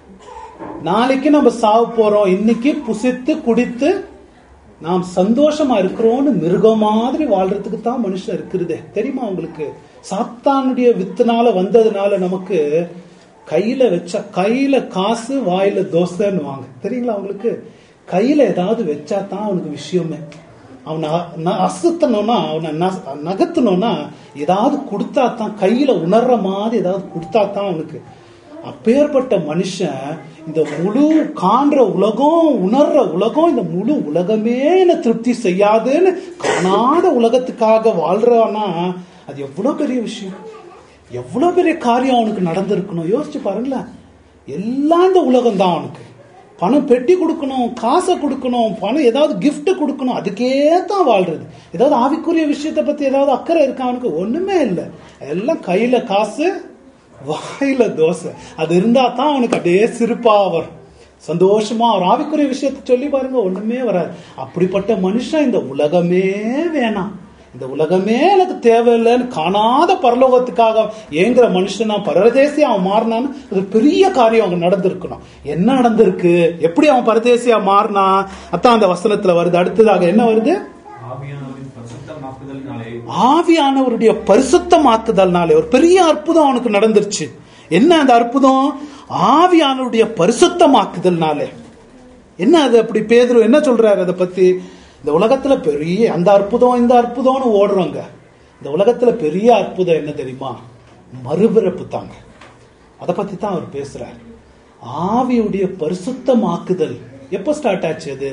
நாளைக்கு நம்ம சாவு போறோம் இன்னைக்கு புசித்து குடித்து நாம் சந்தோஷமா இருக்கிறோம்னு மிருகம் மாதிரி வாழ்றதுக்கு தான் மனுஷன் இருக்கிறதே தெரியுமா உங்களுக்கு சாத்தானுடைய வித்துனால வந்ததுனால நமக்கு கையில வச்ச கையில காசு வாயில தோசைன்னு வாங்க தெரியுங்களா உங்களுக்கு கையில ஏதாவது வச்சா தான் அவனுக்கு விஷயமே அவனை அ- ந- அசுத்தணும்னா அவனை ந- நகர்த்தணும்னா ஏதாவது கொடுத்தா தான் கையில உணர்ற மாதிரி ஏதாவது கொடுத்தா தான் அவனுக்கு அப்பேற்பட்ட மனுஷன் இந்த முழு காண்ற உலகம் உணர்ற உலகம் இந்த முழு உலகமே என்ன திருப்தி செய்யாதுன்னு காணாத உலகத்துக்காக வாழ்றானா அது எவ்வளவு பெரிய விஷயம் எவ்வளவு பெரிய காரியம் அவனுக்கு நடந்திருக்கணும் யோசிச்சு பாருங்களேன் எல்லாம் இந்த உலகம் தான் அவனுக்கு பணம் பெட்டி கொடுக்கணும் காசை கொடுக்கணும் பணம் ஏதாவது gift கொடுக்கணும் அதுக்கே தான் வாழ்றது ஏதாவது ஆவிக்குரிய விஷயத்தை பத்தி ஏதாவது அக்கறை இருக்கா அவனுக்கு ஒண்ணுமே இல்லை எல்லாம் கையில காசு வாயில தோசை அது இருந்தா தான் அவனுக்கு அப்படியே சிரிப்பா வரும் சந்தோஷமா அவர் ஆவிக்குரிய விஷயத்தை சொல்லி பாருங்க ஒண்ணுமே வராது அப்படிப்பட்ட மனுஷன் இந்த உலகமே வேணாம் இந்த உலகமே எனக்கு தேவையில்லைன்னு காணாத பரலோகத்துக்காக ஏங்குற மனுஷனா பரதேசி அவன் மாறினான்னு அது பெரிய காரியம் அங்க நடந்திருக்கணும் என்ன நடந்திருக்கு எப்படி அவன் பரதேசியா மாறினா அதான் அந்த வசனத்துல வருது அடுத்ததாக என்ன வருது ஆவியானவரின் பரிசுத்தமாக்குதலினாலே ஆவியானவருடைய பரிசுத்தமாக்குதல்னாலே ஒரு பெரிய அற்புதம் அவனுக்கு நடந்துருச்சு என்ன அந்த அற்புதம் ஆவியானவருடைய பரிசுத்தமாக்குதல்னாலே என்ன அது அப்படி பேதுரு என்ன சொல்றாரு அதை பத்தி இந்த உலகத்துல பெரிய அந்த அற்புதம் இந்த அற்புதம்னு ஓடுறோங்க இந்த உலகத்துல பெரிய அற்புதம் என்ன தெரியுமா மறுபிறப்பு தாங்க அதை பத்தி தான் அவர் பேசுறாரு ஆவியுடைய பரிசுத்தமாக்குதல் எப்ப ஸ்டார்ட் ஆச்சு அது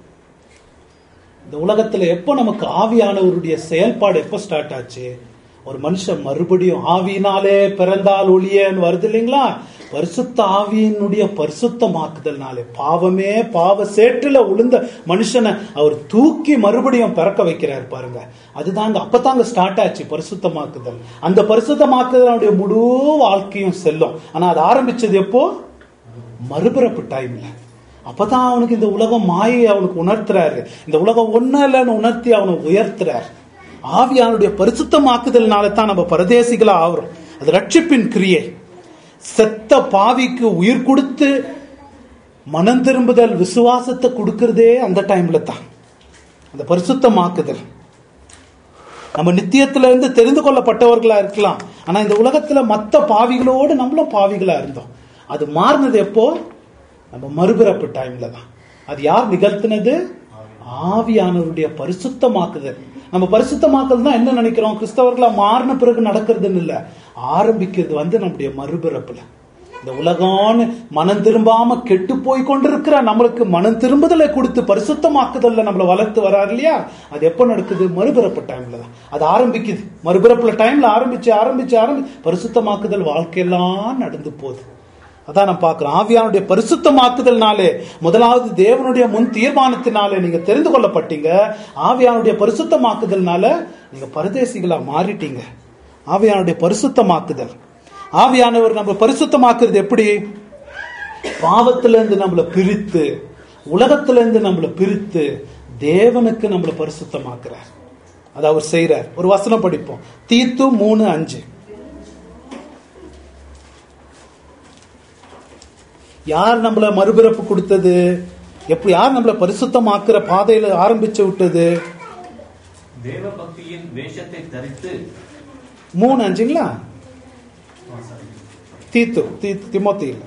இந்த உலகத்துல எப்போ நமக்கு ஆவியானவருடைய செயல்பாடு எப்போ ஸ்டார்ட் ஆச்சு ஒரு மனுஷன் மறுபடியும் ஆவியினாலே பிறந்தால் ஒளியன்னு வருது இல்லைங்களா பரிசுத்த ஆவியினுடைய பரிசுத்தமாக்குதல்னாலே பாவமே பாவ சேற்றுல உளுந்த மனுஷனை அவர் தூக்கி மறுபடியும் பிறக்க வைக்கிறார் பாருங்க அதுதாங்க அப்பதாங்க ஸ்டார்ட் ஆச்சு பரிசுத்தமாக்குதல் அந்த பரிசுத்தமாக்குதலுடைய முழு வாழ்க்கையும் செல்லும் ஆனா அது ஆரம்பிச்சது எப்போ மறுபிறப்பு டைம்ல அப்பதான் அவனுக்கு இந்த உலகம் மாயை அவனுக்கு உணர்த்துறாரு இந்த உலகம் ஒன்னும் இல்லைன்னு உணர்த்தி அவனை உயர்த்துறார் ஆவியானுடைய பரிசுத்தமாக்குதல்னால தான் நம்ம பரதேசிகளா ஆகுறோம் அது ரட்சிப்பின் கிரியை செத்த பாவிக்கு உயிர் கொடுத்து மனம் திரும்புதல் விசுவாசத்தை கொடுக்கறதே அந்த டைம்ல தான் அந்த பரிசுத்தமாக்குதல் நம்ம நித்தியத்துல இருந்து தெரிந்து கொள்ளப்பட்டவர்களா இருக்கலாம் ஆனா இந்த உலகத்துல மத்த பாவிகளோடு நம்மளும் பாவிகளா இருந்தோம் அது மாறினது எப்போ நம்ம மறுபிறப்பு டைம்ல தான் அது யார் நிகழ்த்தினது ஆவியானவருடைய பரிசுத்தமாக்குதல் நம்ம பரிசுத்தமாக்குதல் தான் என்ன நினைக்கிறோம் கிறிஸ்தவர்களா மாறின பிறகு நடக்கிறதுன்னு இல்ல ஆரம்பிக்கிறது வந்து நம்முடைய மறுபிறப்புல இந்த உலகம்னு மனம் திரும்பாம கெட்டு போய் கொண்டிருக்கிற நம்மளுக்கு மனம் திரும்புதலை கொடுத்து பரிசுத்தமாக்குதல்ல நம்மள வளர்த்து வராரு இல்லையா அது எப்ப நடக்குது மறுபிறப்பு டைம்ல தான் அது ஆரம்பிக்குது மறுபிறப்புல டைம்ல ஆரம்பிச்சு ஆரம்பிச்சு ஆரம்பி பரிசுத்தமாக்குதல் வாழ்க்கையெல்லாம் நடந்து போகுது அதான் நான் பார்க்கிறோம் ஆவியானுடைய பரிசுத்தமாக்குதல்னாலே முதலாவது தேவனுடைய முன் தீர்மானத்தினாலே நீங்க தெரிந்து கொள்ளப்பட்டீங்க ஆவியானுடைய பரிசுத்தமாக்குதல்னால நீங்க பரதேசிகளா மாறிட்டீங்க ஆவியானுடைய பரிசுத்தமாக்குதல் ஆவியானவர் நம்ம பரிசுத்தமாக்குறது எப்படி பாவத்துல இருந்து நம்மளை பிரித்து உலகத்துல இருந்து நம்மளை பிரித்து தேவனுக்கு நம்மளை பரிசுத்தமாக்குறார் அதை அவர் செய்யறார் ஒரு வசனம் படிப்போம் தீத்து மூணு அஞ்சு யார் நம்மள மறுபிறப்பு கொடுத்தது எப்படி யார் நம்மள பரிசுத்தமாக்குற பாதையில ஆரம்பிச்சு விட்டது தேவ பக்தியின் வேஷத்தை தரித்து மூணு அஞ்சுங்களா தீத்து தீத்து திமோத்தியில்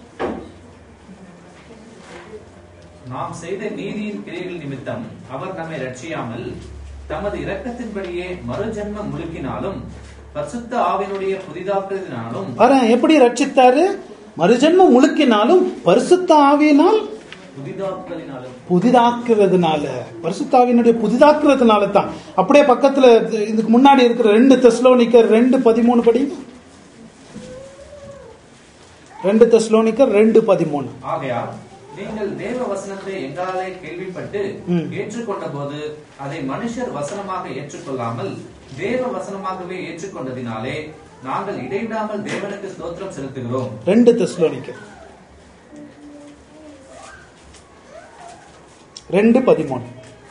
நாம் செய்த நீதியின் கிரியைகள் நிமித்தம் அவர் நம்மை ரட்சியாமல் தமது இரக்கத்தின்படியே மறுஜன்ம முழுக்கினாலும் பரிசுத்த ஆவினுடைய புதிதாக்குறதினாலும் பாரு எப்படி ரட்சித்தாரு மறுஜன்மம் முழுக்கினாலும் பரிசுத்த ஆவியினால் புதிதாக்குதலினாலும் புதிதாக்குறதுனால பரிசுத்தாவினுடைய புதிதாக்குறதுனால தான் அப்படியே பக்கத்துல இதுக்கு முன்னாடி இருக்கிற ரெண்டு தெஸ்லோனிக்கர் ரெண்டு பதிமூணு படி ரெண்டு தெஸ்லோனிக்கர் ரெண்டு பதிமூணு ஆகையால் நீங்கள் தேவ வசனத்தை எங்களாலே கேள்விப்பட்டு ம். ஏற்றுக்கொண்ட போது அதை மனுஷர் வசனமாக ஏற்றுக்கொள்ளாமல் தேவ வசனமாகவே ஏற்றுக்கொண்டதினாலே நாங்கள் இடைவிடாமல் தேவனுக்கு ஸ்தோத்திரம் செலுத்துகிறோம் ரெண்டு தெஸ்லோனிக்கர் ரெண்டு பதிமூணு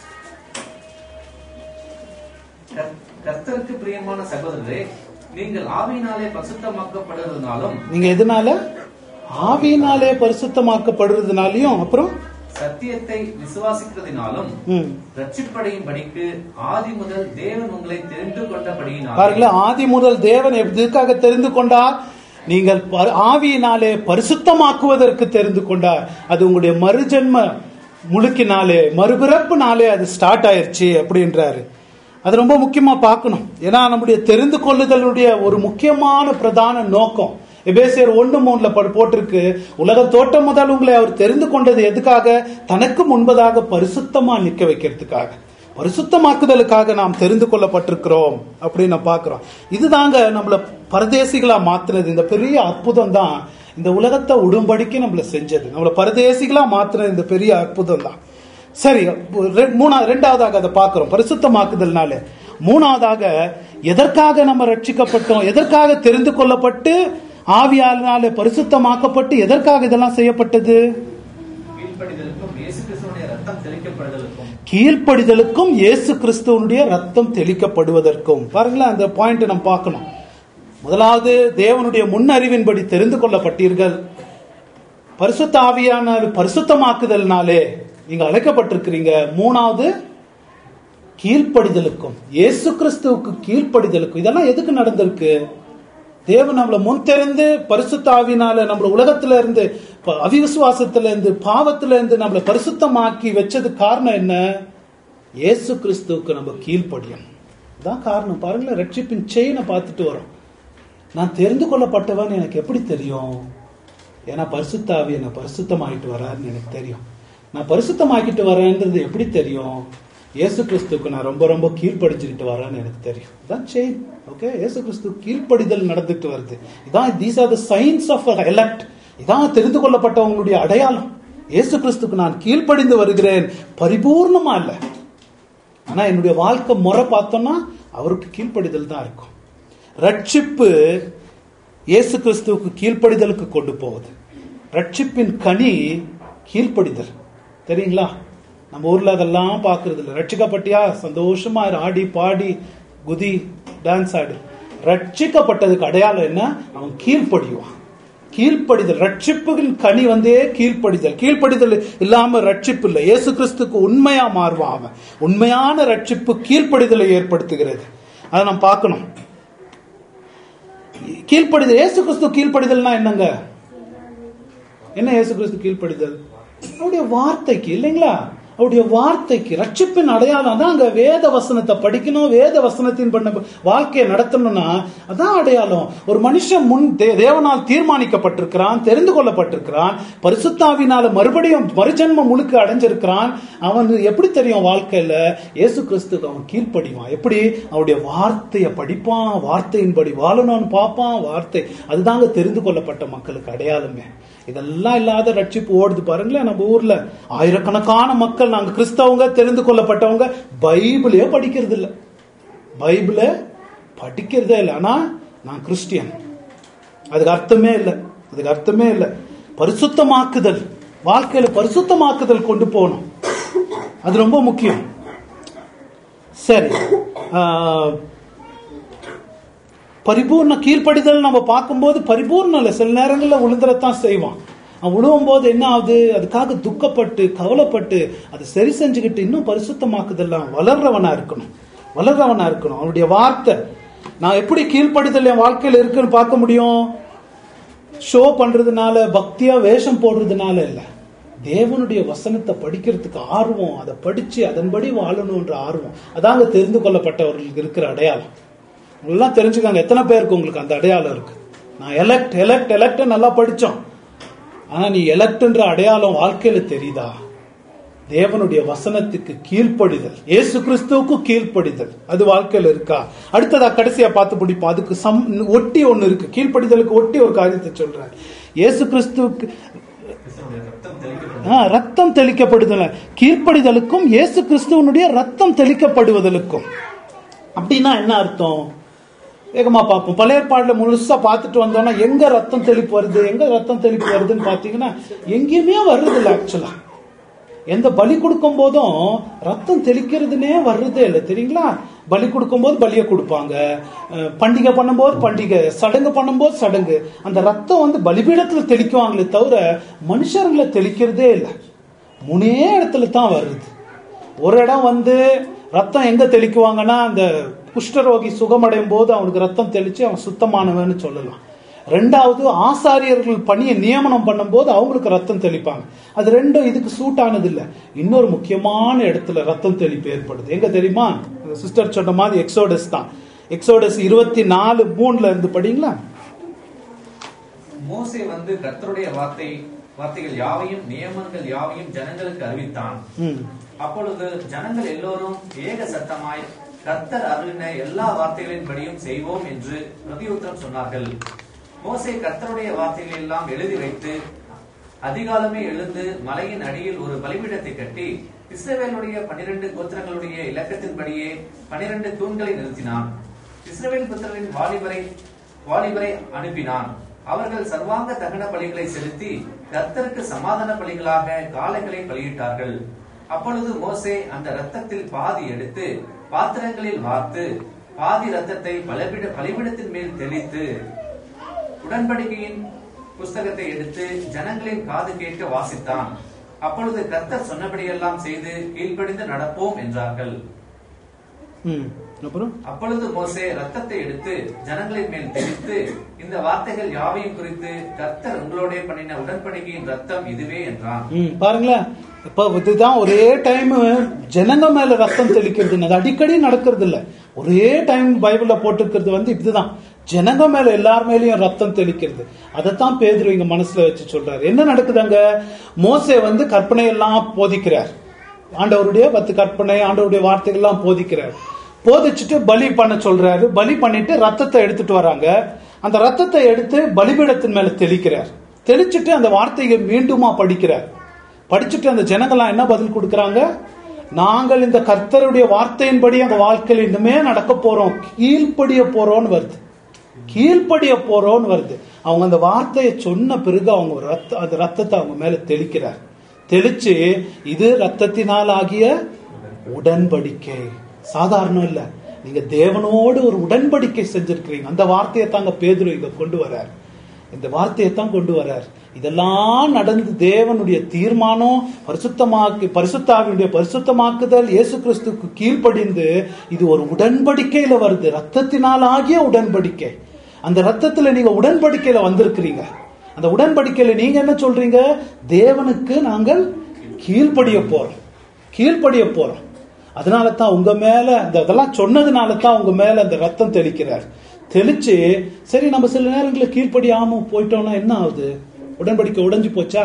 கர்- கர்த்தருக்கு பிரியமான சகோதரரே நீங்கள் ஆவியினாலே பரிசுத்தமாக்கப்படுவதனாலும் நீங்க எதனால ஆவியினாலே பரிசுத்தமாக்கப்படுறதுனாலையும் அப்புறம் சத்தியத்தை விசுவாசிக்கிறதினாலும் ம், ரட்சிப்படையும் படிக்கு ஆதி முதல் தேவன் உங்களை தெரிந்து கொண்டபடியினாலும் பாருங்களேன் ஆதி முதல் தேவன் எதுக்காக தெரிந்து கொண்டார் நீங்கள் ப- ஆவியினாலே பரிசுத்தமாக்குவதற்கு தெரிந்து கொண்டார் அது உங்களுடைய மறுஜென்ம முழுக்கினாலே மறுபிறப்புனாலே அது ஸ்டார்ட் ஆயிருச்சு அப்படின்றாரு அது ரொம்ப முக்கியமா பார்க்கணும் ஏன்னா நம்முடைய தெரிந்து கொள்ளுதலுடைய ஒரு முக்கியமான பிரதான நோக்கம் எபேசியர் ஒண்ணு மூணுல படு- போட்டிருக்கு உலக தோட்டம் முதல் உங்களை அவர் தெரிந்து கொண்டது எதுக்காக தனக்கு முன்பதாக பரிசுத்தமா நிக்க வைக்கிறதுக்காக பரிசுத்தமாக்குதலுக்காக நாம் தெரிந்து கொள்ளப்பட்டிருக்கிறோம் அப்படின்னு நான் பார்க்கிறோம் இதுதாங்க நம்மள பரதேசிகளா மாத்துனது இந்த பெரிய அற்புதம் தான் இந்த உலகத்தை உடும்படிக்கு நம்மள செஞ்சது நம்மள பரதேசிகளா மாத்துனது இந்த பெரிய அற்புதம் தான் சரி ரெ- மூணா ரெண்டாவதாக அதை பார்க்கிறோம் பரிசுத்தமாக்குதல்னால மூணாவதாக எதற்காக நம்ம ரட்சிக்கப்பட்டோம் எதற்காக தெரிந்து கொள்ளப்பட்டு ஆவியாலினாலே பரிசுத்தமாக்கப்பட்டு எதற்காக இதெல்லாம் செய்யப்பட்டது கீழ்ப்படிதலுக்கும் இயேசு கிறிஸ்துவனுடைய ரத்தம் தெளிக்கப்படுதலுக்கும் கீழ்ப்படிதலுக்கும் இயேசு கிறிஸ்துவனுடைய ரத்தம் தெளிக்கப்படுவதற்கும் பாருங்களேன் அந்த பாயிண்ட் நம்ம பார்க்கணும் முதலாவது தேவனுடைய முன்னறிவின்படி தெரிந்து கொள்ளப்பட்டீர்கள் பரிசுத்த ஆவியான பரிசுத்தமாக்குதல்னாலே நீங்க அழைக்கப்பட்டிருக்கிறீங்க மூணாவது கீழ்ப்படிதலுக்கும் இயேசு கிறிஸ்துவுக்கு கீழ்ப்படிதலுக்கும் இதெல்லாம் எதுக்கு நடந்திருக்கு தேவன் நம்மளை முன் தெரிந்து பரிசுத்த ஆவினால நம்மள உலகத்துல இருந்து ப- அவிவிசுவாசத்துல இருந்து பாவத்துல இருந்து நம்மளை பரிசுத்தமாக்கி வச்சது காரணம் என்ன இயேசு கிறிஸ்துவுக்கு நம்ம கீழ்ப்படியணும் தான் காரணம் பாருங்களேன் ரட்சிப்பின் செயினை பார்த்துட்டு வரோம் நான் தெரிந்து கொள்ளப்பட்டவன் எனக்கு எப்படி தெரியும் ஏன்னா பரிசுத்தாவி என்னை பரிசுத்தமாயிட்டு வராருன்னு எனக்கு தெரியும் நான் பரிசுத்தமாக்கிட்டு வரேன்றது எப்படி தெரியும் இயேசு கிறிஸ்துக்கு நான் ரொம்ப ரொம்ப கீழ்ப்படிஞ்சுக்கிட்டு வரேன்னு எனக்கு தெரியும் இதான் செயின் ஓகே இயேசு கிறிஸ்து கீழ்ப்படிதல் நடந்துட்டு வருது இதான் these are the signs of elect இதான் தெரிந்து கொள்ளப்பட்டவங்களுடைய அடையாளம் இயேசு கிறிஸ்துக்கு நான் கீழ்ப்படிந்து வருகிறேன் பரிபூர்ணமா இல்ல ஆனா என்னுடைய வாழ்க்கை முறை பார்த்தோம்னா அவருக்கு கீழ்ப்படிதல் தான் இருக்கும் ரட்சிப்பு இயேசு கிறிஸ்துவுக்கு கீழ்ப்படிதலுக்கு கொண்டு போகுது ரட்சிப்பின் கனி கீழ்ப்படிதல் தெரியுங்களா நம்ம ஊர்ல அதெல்லாம் பாக்குறது இல்ல ரட்சிக்கப்பட்டியா சந்தோஷமா இரு, ஆடி பாடி குதி டான்ஸ் ஆடு ரட்சிக்கப்பட்டதுக்கு அடையாளம் என்ன அவன் கீழ்ப்படிவான் கீழ்ப்படிதல் ரட்சிப்புகளின் கனி வந்தே கீழ்ப்படிதல் கீழ்ப்படிதல் இல்லாம ரட்சிப்பு இல்லை இயேசு கிறிஸ்துக்கு உண்மையா மாறுவான் அவன் உண்மையான ரட்சிப்பு கீழ்ப்படிதலை ஏற்படுத்துகிறது அதை நாம் பார்க்கணும் கீழ்ப்படிதல் இயேசு கிறிஸ்து கீழ்ப்படிதல்னா என்னங்க என்ன இயேசு கிறிஸ்து கீழ்ப்படிதல் அவருடைய வார்த்தைக்கு இல்லைங்களா அவருடைய வார்த்தைக்கு ரட்சிப்பின் அடையாளம் தான் அங்க வேத வசனத்தை படிக்கணும் வேத வசனத்தின் பண்ண வாழ்க்கையை நடத்தணும்னா அதான் அடையாளம் ஒரு மனுஷன் முன் தே- தேவனால் தீர்மானிக்கப்பட்டிருக்கிறான் தெரிந்து கொள்ளப்பட்டிருக்கிறான் பரிசுத்தாவினால மறுபடியும் மறுஜன்மம் முழுக்க அடைஞ்சிருக்கிறான் அவன் எப்படி தெரியும் வாழ்க்கையில இயேசு கிறிஸ்துக்கு அவன் கீழ்ப்படிவான் எப்படி அவருடைய வார்த்தையை படிப்பான் வார்த்தையின்படி வாழணும்னு பார்ப்பான் வார்த்தை அதுதாங்க தெரிந்து கொள்ளப்பட்ட மக்களுக்கு அடையாளமே இதெல்லாம் இல்லாத ரட்சிப்பு ஓடுது பாருங்களேன் நம்ம ஊர்ல ஆயிரக்கணக்கான மக்கள் நாங்க கிறிஸ்தவங்க தெரிந்து கொள்ளப்பட்டவங்க பைபிளே படிக்கிறது இல்ல பைபிளை படிக்கிறதே இல்லை ஆனா நான் கிறிஸ்டியன் அதுக்கு அர்த்தமே இல்லை அதுக்கு அர்த்தமே இல்லை பரிசுத்தமாக்குதல் வாழ்க்கையில பரிசுத்தமாக்குதல் கொண்டு போகணும் அது ரொம்ப முக்கியம் சரி ஆஹ், பரிபூர்ண கீழ்ப்படிதல் நம்ம பார்க்கும்போது பரிபூர்ணம் இல்லை சில நேரங்களில் விழுந்துறத்தான் செய்வான் அவன் விழுவும் போது என்ன ஆகுது அதுக்காக துக்கப்பட்டு கவலைப்பட்டு அதை சரி செஞ்சுக்கிட்டு இன்னும் பரிசுத்தமாக்குதெல்லாம் வளர்றவனா இருக்கணும் வளர்றவனா இருக்கணும் அவனுடைய வார்த்தை நான் எப்படி கீழ்ப்படிதல் என் வாழ்க்கையில இருக்குன்னு பார்க்க முடியும் ஷோ பண்றதுனால பக்தியா வேஷம் போடுறதுனால இல்ல தேவனுடைய வசனத்தை படிக்கிறதுக்கு ஆர்வம் அதை படிச்சு அதன்படி வாழணும்ன்ற ஆர்வம் அதாங்க தெரிந்து கொள்ளப்பட்டவர்களுக்கு இருக்கிற அடையாளம் எல்லாம் தெரிஞ்சுக்காங்க எத்தனை பேருக்கு உங்களுக்கு அந்த அடையாளம் இருக்கு நான் எலக்ட் எலக்ட் எலக்ட் நல்லா படிச்சோம் ஆனா நீ எலக்ட்ன்ற அடையாளம் வாழ்க்கையில தெரியுதா தேவனுடைய வசனத்துக்கு கீழ்ப்படிதல் இயேசு கிறிஸ்துவுக்கு கீழ்ப்படிதல் அது வாழ்க்கையில இருக்கா அடுத்ததா கடைசியா பார்த்து பிடிப்போம் அதுக்கு சம் ஒட்டி ஒண்ணு இருக்கு கீழ்ப்படிதலுக்கு ஒட்டி ஒரு காரியத்தை சொல்றாரு இயேசு கிறிஸ்துவுக்கு கிறிஸ்துவனுடைய ரத்தம் தெளிக்கப்படும் ஆ, ரத்தம் தெளிக்கப்படுதல் கீழ்ப்படிதலுக்கும் இயேசு கிறிஸ்துவனுடைய ரத்தம் தெளிக்கப்படுவதற்கும் அப்படின்னா என்ன அர்த்தம் வேகமா பார்ப்போம் பழைய ஏற்பாடுல முழுசா பார்த்துட்டு வந்தோம்னா எங்க ரத்தம் தெளிப்பு வருது எங்க ரத்தம் தெளிப்பு வருதுன்னு பாத்தீங்கன்னா எங்கேயுமே வர்றது இல்லை ஆக்சுவலா எந்த பலி கொடுக்கும் போதும் ரத்தம் தெளிக்கிறதுனே வர்றதே இல்லை தெரியுங்களா பலி கொடுக்கும் போது பலியை கொடுப்பாங்க அஹ் பண்டிகை பண்ணும்போது பண்டிகை சடங்கு பண்ணும்போது சடங்கு அந்த ரத்தம் வந்து பலிபீடத்துல தெளிக்குவாங்களே தவிர மனுஷர்களை தெளிக்கிறதே இல்லை மூணே இடத்துல தான் வருது ஒரு இடம் வந்து ரத்தம் எங்க தெளிக்குவாங்கன்னா அந்த குஷ்டரோகி சுகமடையும் போது அவனுக்கு ரத்தம் தெளிச்சு அவன் சுத்தமானவன்னு சொல்லலாம் ரெண்டாவது ஆசாரியர்கள் பணியை நியமனம் பண்ணும்போது அவங்களுக்கு ரத்தம் தெளிப்பாங்க அது ரெண்டும் இதுக்கு சூட் ஆனது இல்ல இன்னொரு முக்கியமான இடத்துல ரத்தம் தெளிப்பு ஏற்படுது எங்க தெரியுமா சிஸ்டர் சொன்ன மாதிரி எக்ஸோடஸ் தான் எக்ஸோடஸ் இருபத்தி நாலு மூணுல இருந்து படிங்களா மோசே வந்து கர்த்தருடைய வார்த்தை வார்த்தைகள் யாவையும் நியமங்கள் யாவையும் ஜனங்களுக்கு அறிவித்தான் ம் அப்பொழுது ஜனங்கள் எல்லோரும் ஏக சத்தமாய் கர்த்தர் அருளின எல்லா வார்த்தைகளின்படியும் செய்வோம் என்று பிரதியுத்தரம் சொன்னார்கள் மோசே கர்த்தருடைய வார்த்தைகளை எல்லாம் எழுதி வைத்து அதிகாலமே எழுந்து மலையின் அடியில் ஒரு பலிபீடத்தை கட்டி இஸ்ரவேலுடைய பனிரெண்டு கோத்திரங்களுடைய இலக்கத்தின்படியே பனிரெண்டு தூண்களை நிறுத்தினான் இஸ்ரவேல் புத்திரரின் வாலிபரை வாலிபரை அனுப்பினான் அவர்கள் சர்வாங்க தகன பலிகளை செலுத்தி கர்த்தருக்கு சமாதான பலிகளாக காளைகளை பலியிட்டார்கள் அப்பொழுது மோசே அந்த இரத்தத்தில் பாதி எடுத்து பாத்திரங்களில் வார்த்து பாதி இரத்தத்தை பலிபிட பலிபிடத்தின் மேல் தெளித்து உடன்படிக்கையின் புஸ்தகத்தை எடுத்து ஜனங்களின் காது கேட்க வாசித்தான் அப்பொழுது கர்த்தர் சொன்னபடியெல்லாம் செய்து கீழ்ப்படிந்து நடப்போம் என்றார்கள் ம் அப்புறம் அப்பொழுது மோசே ரத்தத்தை எடுத்து ஜனங்களின் மேல் தெளித்து இந்த வார்த்தைகள் யாவையும் குறித்து கர்த்தர் உங்களோட பண்ணின உடன்படிக்கையின் ரத்தம் இதுவே என்றான் ம் பாருங்களேன் இப்ப இதுதான் ஒரே டைம் ஜனங்க மேல ரத்தம் தெளிக்கிறது அது அடிக்கடி நடக்கிறது இல்ல ஒரே டைம் பைபிள்ல போட்டிருக்கிறது வந்து இதுதான் ஜனங்க மேல எல்லார் மேலயும் ரத்தம் தெளிக்கிறது அதைத்தான் பேதுரு இங்க மனசுல வச்சு சொல்றாரு என்ன நடக்குது அங்க மோசே வந்து கற்பனை எல்லாம் போதிக்கிறார் ஆண்டவருடைய பத்து கற்பனை ஆண்டவருடைய வார்த்தைகள்லாம் போதிக்கிறார் போதிச்சுட்டு பலி பண்ண சொல்றாரு பலி பண்ணிட்டு ரத்தத்தை எடுத்துட்டு வராங்க அந்த ரத்தத்தை எடுத்து பலிபீடத்தின் மேல தெளிக்கிறார் தெளிச்சுட்டு அந்த வார்த்தையை மீண்டுமா படிக்கிறார் படிச்சுட்டு அந்த ஜனங்கள்லாம் என்ன பதில் கொடுக்கறாங்க நாங்கள் இந்த கர்த்தருடைய வார்த்தையின்படி அந்த வாழ்க்கையில் இன்னுமே நடக்க போறோம் கீழ்ப்படிய போறோம்னு வருது கீழ்ப்படிய போறோம்னு வருது அவங்க அந்த வார்த்தையை சொன்ன பிறகு அவங்க ரத்த அந்த ரத்தத்தை அவங்க மேல தெளிக்கிறார் தெளிச்சு இது ரத்தத்தினால் ஆகிய உடன்படிக்கை சாதாரணம் இல்ல நீங்க தேவனோடு ஒரு உடன்படிக்கை செஞ்சிருக்கிறீங்க அந்த வார்த்தையை தாங்க பேதுரு இங்க கொண்டு வர்றார் இந்த வார்த்தையை தான் கொண்டு வர்றார் இதெல்லாம் நடந்து தேவனுடைய தீர்மானம் பரிசுத்தமாக்கு பரிசுத்தாவினுடைய பரிசுத்தமாக்குதல் இயேசு கிறிஸ்துக்கு கீழ்ப்படிந்து இது ஒரு உடன்படிக்கையில வருது ரத்தத்தினால் ஆகிய உடன்படிக்கை அந்த ரத்தத்துல நீங்க உடன்படிக்கையில வந்திருக்கிறீங்க அந்த உடன்படிக்கையில நீங்க என்ன சொல்றீங்க தேவனுக்கு நாங்கள் கீழ்ப்படிய போறோம் கீழ்ப்படிய போறோம் அதனால தான் உங்க மேல இந்த அதெல்லாம் சொன்னதுனால தான் உங்க மேல அந்த ரத்தம் தெளிக்கிறார் தெளிச்சு சரி நம்ம சில நேரங்களில் கீழ்ப்படியாம போயிட்டோம்னா என்ன ஆகுது உடன்படிக்கை உடைஞ்சு போச்சா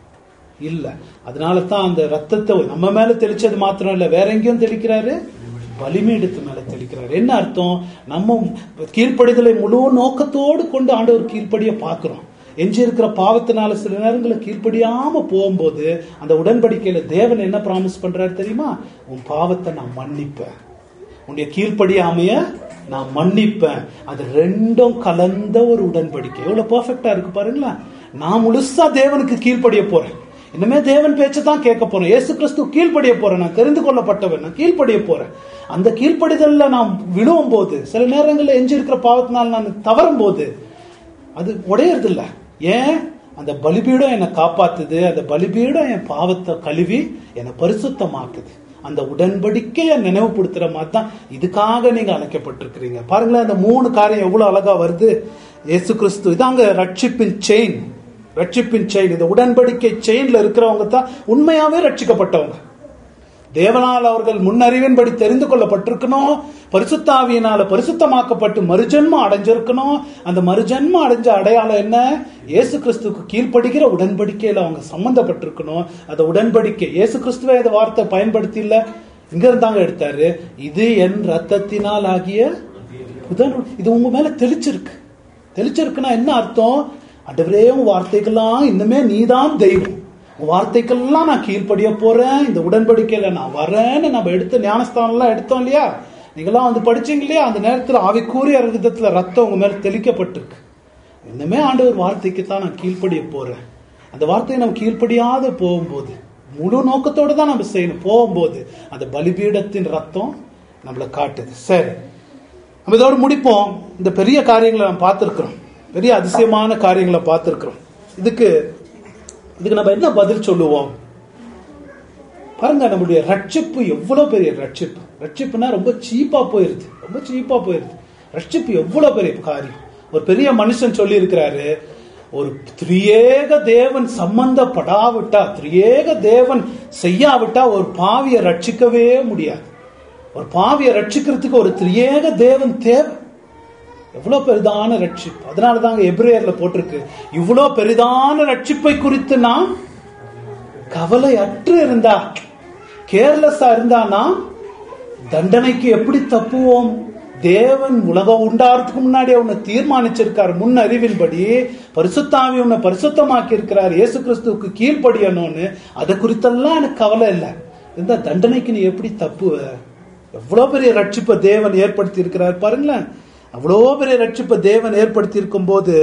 இல்ல அதனால தான் அந்த ரத்தத்தை நம்ம மேல தெளிச்சது மாத்திரம் இல்ல வேற எங்கேயும் தெளிக்கிறாரு பலிமீடத்து மேல தெளிக்கிறாரு என்ன அர்த்தம் நம்ம கீழ்ப்படிதலை முழு நோக்கத்தோடு கொண்டு ஆண்டவர் கீழ்ப்படிய பார்க்கிறோம் எஞ்சி இருக்கிற பாவத்தினால சில நேரங்களில் கீழ்ப்படியாம போகும்போது அந்த உடன்படிக்கையில தேவன் என்ன ப்ராமிஸ் பண்றாரு தெரியுமா உன் பாவத்தை நான் மன்னிப்பேன் உன்னுடைய கீழ்ப்படியாமைய நான் மன்னிப்பேன் அது ரெண்டும் கலந்த ஒரு உடன்படிக்கை எவ்வளவு பெர்ஃபெக்டா இருக்கு பாருங்களேன் நான் முழுசா தேவனுக்கு கீழ்ப்படிய போறேன் இனிமே தேவன் பேச்சை தான் கேட்க போறேன் இயேசு கிறிஸ்து கீழ்ப்படிய போறேன் நான் தெரிந்து கொள்ளப்பட்டவன் நான் கீழ்ப்படிய போறேன் அந்த கீழ்ப்படிதல்ல நான் விழுவும் போது சில நேரங்களில் எஞ்சி இருக்கிற பாவத்தினால் நான் தவறும் போது அது உடையறது இல்ல ஏன் அந்த பலிபீடம் என்னை காப்பாத்துது அந்த பலிபீடம் என் பாவத்தை கழுவி என்னை பரிசுத்தமாக்குது அந்த உடன்படிக்கையை நினைவுபடுத்துற மாதிரி தான் இதுக்காக நீங்க அழைக்கப்பட்டிருக்கிறீங்க பாருங்களேன் அந்த மூணு காரியம் எவ்வளவு அழகா வருது இயேசு கிறிஸ்து இதாங்க ரட்சிப்பின் செயின் ரட்சிப்பின் செயின் இந்த உடன்படிக்கை செயின்ல இருக்கிறவங்க தான் உண்மையாவே ரட்சிக்கப்பட்டவங்க தேவனால் அவர்கள் முன்னறிவின்படி தெரிந்து கொள்ளப்பட்டிருக்கணும் பரிசுத்தாவியினால பரிசுத்தமாக்கப்பட்டு மறுஜன்மம் அடைஞ்சிருக்கணும் அந்த மறுஜன்மம் அடைஞ்ச அடையாளம் என்ன இயேசு கிறிஸ்துக்கு கீழ்ப்படுகிற உடன்படிக்கையில அவங்க சம்பந்தப்பட்டிருக்கணும் அந்த உடன்படிக்கை இயேசு கிறிஸ்துவே இந்த வார்த்தை பயன்படுத்தி இல்ல இங்க இருந்தாங்க எடுத்தாரு இது என் ரத்தத்தினால் ஆகிய புதன் இது உங்க மேல தெளிச்சிருக்கு தெளிச்சிருக்குன்னா என்ன அர்த்தம் அண்டவரே உன் வார்த்தைகள்லாம் இன்னுமே நீதான் தெய்வம் உன் வார்த்தைக்கெல்லாம் நான் கீழ்ப்படிய போறேன் இந்த உடன்படிக்கையில நான் வரேன்னு நம்ம எடுத்த ஞானஸ்தானம்லாம் எடுத்தோம் இல்லையா நீங்களாம் வந்து படிச்சீங்க இல்லையா அந்த நேரத்தில் ஆவிக்கூறிய விதத்துல ரத்தம் உங்க மேல தெளிக்கப்பட்டிருக்கு இன்னுமே ஆண்டவர் வார்த்தைக்கு தான் நான் கீழ்ப்படிய போறேன் அந்த வார்த்தையை நம்ம கீழ்ப்படியாத போகும்போது முழு நோக்கத்தோடு தான் நம்ம செய்யணும் போகும்போது அந்த பலிபீடத்தின் ரத்தம் நம்மளை காட்டுது சரி நம்ம இதோடு முடிப்போம் இந்த பெரிய காரியங்களை நம்ம பார்த்துருக்குறோம் பெரிய அதிசயமான காரியங்களை பார்த்துருக்குறோம் இதுக்கு இதுக்கு நம்ம என்ன பதில் சொல்லுவோம் பாருங்க நம்மளுடைய ரட்சிப்பு எவ்வளவு பெரிய ரட்சிப்பு ரட்சிப்புனா ரொம்ப சீப்பா போயிருது ரொம்ப சீப்பா போயிருது ரட்சிப்பு எவ்வளவு பெரிய காரியம் ஒரு பெரிய மனுஷன் சொல்லி இருக்கிறாரு ஒரு திரியேக தேவன் சம்பந்தப்படாவிட்டா திரியேக தேவன் செய்யாவிட்டா ஒரு பாவியை ரட்சிக்கவே முடியாது ஒரு பாவியை ரட்சிக்கிறதுக்கு ஒரு திரியேக தேவன் தேவை எவ்வளவு பெரிதான ரட்சிப்பு அதனால தாங்க எப்ரேயர்ல போட்டிருக்கு இவ்வளவு பெரிதான ரட்சிப்பை குறித்து நாம் கவலை அற்று இருந்தா கேர்லெஸ்ஸா இருந்தானா தண்டனைக்கு எப்படி தப்புவோம் தேவன் உலகம் உண்டாறதுக்கு முன்னாடி அவனை தீர்மானிச்சிருக்கார் முன் அறிவின்படி பரிசுத்தாவி உன்னை பரிசுத்தமாக்கி இருக்கிறார் இயேசு கிறிஸ்துவுக்கு கீழ்ப்படியணும்னு அதை குறித்தெல்லாம் எனக்கு கவலை இல்லை இந்த தண்டனைக்கு நீ எப்படி தப்புவ எவ்வளவு பெரிய ரட்சிப்பை தேவன் ஏற்படுத்தி இருக்கிறார் பாருங்களேன் அவ்வளோ பெரிய ரட்சிப்பை தேவன் ஏற்படுத்தி இருக்கும் போது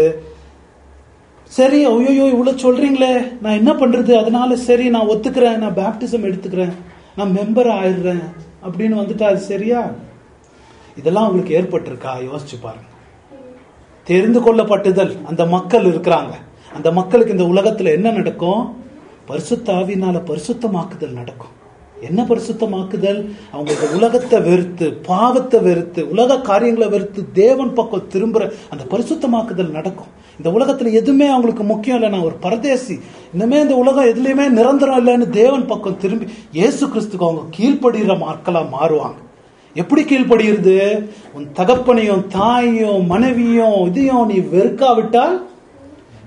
சரி ஐயோ இவ்வளவு சொல்றீங்களே நான் என்ன பண்றது அதனால சரி நான் ஒத்துக்கிறேன் நான் பேப்டிசம் எடுத்துக்கிறேன் நான் மெம்பர் ஆயிடுறேன் அப்படின்னு வந்துட்டா அது சரியா இதெல்லாம் உங்களுக்கு ஏற்பட்டிருக்கா யோசிச்சு பாருங்க தெரிந்து கொள்ளப்பட்டுதல் அந்த மக்கள் இருக்கிறாங்க அந்த மக்களுக்கு இந்த உலகத்துல என்ன நடக்கும் பரிசுத்தாவினால பரிசுத்தமாக்குதல் நடக்கும் என்ன பரிசுத்தமாக்குதல் அவங்க இந்த உலகத்தை வெறுத்து பாவத்தை வெறுத்து உலக காரியங்களை வெறுத்து தேவன் பக்கம் திரும்புற அந்த பரிசுத்தமாக்குதல் நடக்கும் இந்த உலகத்துல எதுவுமே அவங்களுக்கு முக்கியம் இல்லை நான் ஒரு பரதேசி இன்னுமே இந்த உலகம் எதுலையுமே நிரந்தரம் இல்லைன்னு தேவன் பக்கம் திரும்பி இயேசு கிறிஸ்துக்கு அவங்க கீழ்ப்படுகிற மக்களா மாறுவாங்க எப்படி கீழ்ப்படுகிறது உன் தகப்பனையும் தாயையும் மனைவியும் இதையும் நீ வெறுக்காவிட்டால்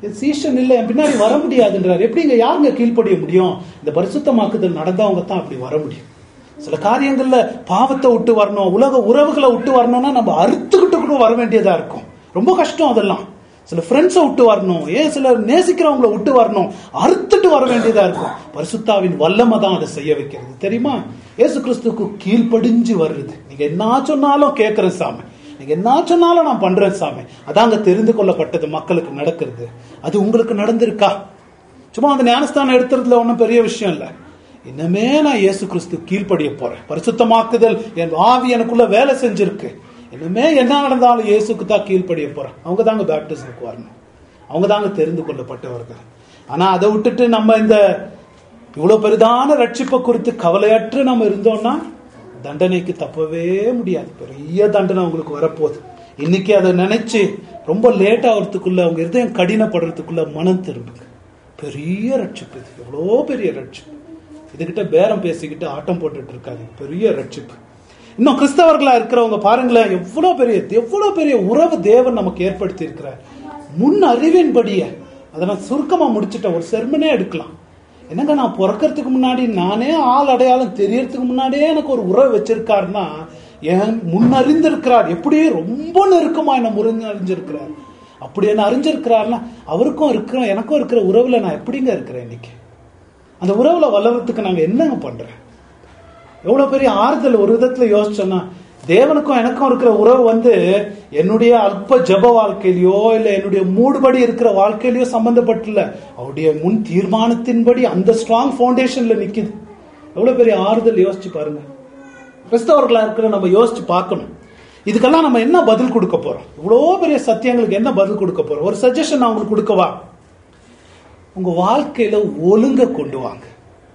என் சீஷன் இல்லை என் பின்னாடி வர முடியாதுன்றார் எப்படிங்க யாருங்க கீழ்ப்படிய முடியும் இந்த பரிசுத்தமாக்குதல் நடந்தவங்க தான் அப்படி வர முடியும் சில காரியங்கள்ல பாவத்தை விட்டு வரணும் உலக உறவுகளை விட்டு வரணும்னா நம்ம அறுத்துக்கிட்டு கூட வர வேண்டியதா இருக்கும் ரொம்ப கஷ்டம் அதெல்லாம் சில ஃப்ரெண்ட்ஸை விட்டு வரணும் ஏன் சில நேசிக்கிறவங்கள விட்டு வரணும் அறுத்துட்டு வர வேண்டியதா இருக்கும் பரிசுத்தாவின் வல்லமை தான் அதை செய்ய வைக்கிறது தெரியுமா இயேசு கிறிஸ்துக்கு கீழ்ப்படிஞ்சு வருது நீங்க என்ன சொன்னாலும் கேட்கிறேன் சாமி நீங்க என்ன சொன்னாலும் நான் பண்றேன் சாமி அதாங்க தெரிந்து கொள்ளப்பட்டது மக்களுக்கு நடக்கிறது அது உங்களுக்கு நடந்திருக்கா சும்மா அந்த ஞானஸ்தானம் எடுத்துறதுல ஒன்றும் பெரிய விஷயம் இல்லை இன்னமே நான் இயேசு கிறிஸ்து கீழ்ப்படிய போறேன் பரிசுத்தமாக்குதல் என் ஆவி எனக்குள்ள வேலை செஞ்சிருக்கு இன்னுமே என்ன நடந்தாலும் இயேசுக்கு தான் கீழ்ப்படிய போறேன் அவங்க தாங்க பேப்டிசமுக்கு வரணும் அவங்க தாங்க தெரிந்து கொள்ளப்பட்டவர்கள் ஆனா அதை விட்டுட்டு நம்ம இந்த இவ்வளவு பெரிதான ரட்சிப்பை குறித்து கவலையற்று நம்ம இருந்தோம்னா தண்டனைக்கு தப்பவே முடியாது பெரிய தண்டனை உங்களுக்கு வரப்போகுது இன்னைக்கு அதை நினைச்சு ரொம்ப லேட் ஆகிறதுக்குள்ள அவங்க இருதயம் கடினப்படுறதுக்குள்ள மனம் திரும்புங்க பெரிய ரட்சிப்பு இது எவ்வளோ பெரிய ரட்சிப்பு இதுகிட்ட பேரம் பேசிக்கிட்டு ஆட்டம் போட்டுட்டு இருக்காங்க பெரிய ரட்சிப்பு இன்னும் கிறிஸ்தவர்களா இருக்கிறவங்க பாருங்களேன் எவ்வளவு பெரிய எவ்வளவு பெரிய உறவு தேவன் நமக்கு ஏற்படுத்தி இருக்கிறார் முன் அறிவின்படியே அதை நான் சுருக்கமா முடிச்சுட்டேன் ஒரு செர்மனே எடுக்கலாம் என்னங்க நான் பிறக்கறதுக்கு முன்னாடி நானே ஆள் அடையாளம் தெரியறதுக்கு முன்னாடியே எனக்கு ஒரு உறவு வச்சிருக்காருன்னா என் முன்னறிந்திருக்கிறார் எப்படியே ரொம்ப நெருக்கமா என்ன முறிஞ்சறிஞ்சிருக்கிறார் அப்படி என்ன அறிஞ்சிருக்கிறாருன்னா அவருக்கும் இருக்கிற எனக்கும் இருக்கிற உறவுல நான் எப்படிங்க இருக்கிறேன் இன்னைக்கு அந்த உறவுல வளர்றதுக்கு நாங்க என்னங்க பண்றேன் எவ்வளவு பெரிய ஆறுதல் ஒரு விதத்துல யோசிச்சோன்னா தேவனுக்கும் எனக்கும் இருக்கிற உறவு வந்து என்னுடைய அல்ப ஜப வாழ்க்கையிலயோ இல்ல என்னுடைய மூடுபடி இருக்கிற வாழ்க்கையிலயோ சம்பந்தப்பட்டுல அவருடைய முன் தீர்மானத்தின்படி அந்த ஸ்ட்ராங் ஃபவுண்டேஷன்ல நிக்குது எவ்வளவு பெரிய ஆறுதல் யோசிச்சு பாருங்க கிறிஸ்தவர்களா இருக்கிற நம்ம யோசிச்சு பார்க்கணும் இதுக்கெல்லாம் நம்ம என்ன பதில் கொடுக்க போறோம் இவ்வளோ பெரிய சத்தியங்களுக்கு என்ன பதில் கொடுக்க போறோம் ஒரு சஜஷன் நான் உங்களுக்கு கொடுக்கவா உங்க வாழ்க்கையில ஒழுங்க கொண்டு வாங்க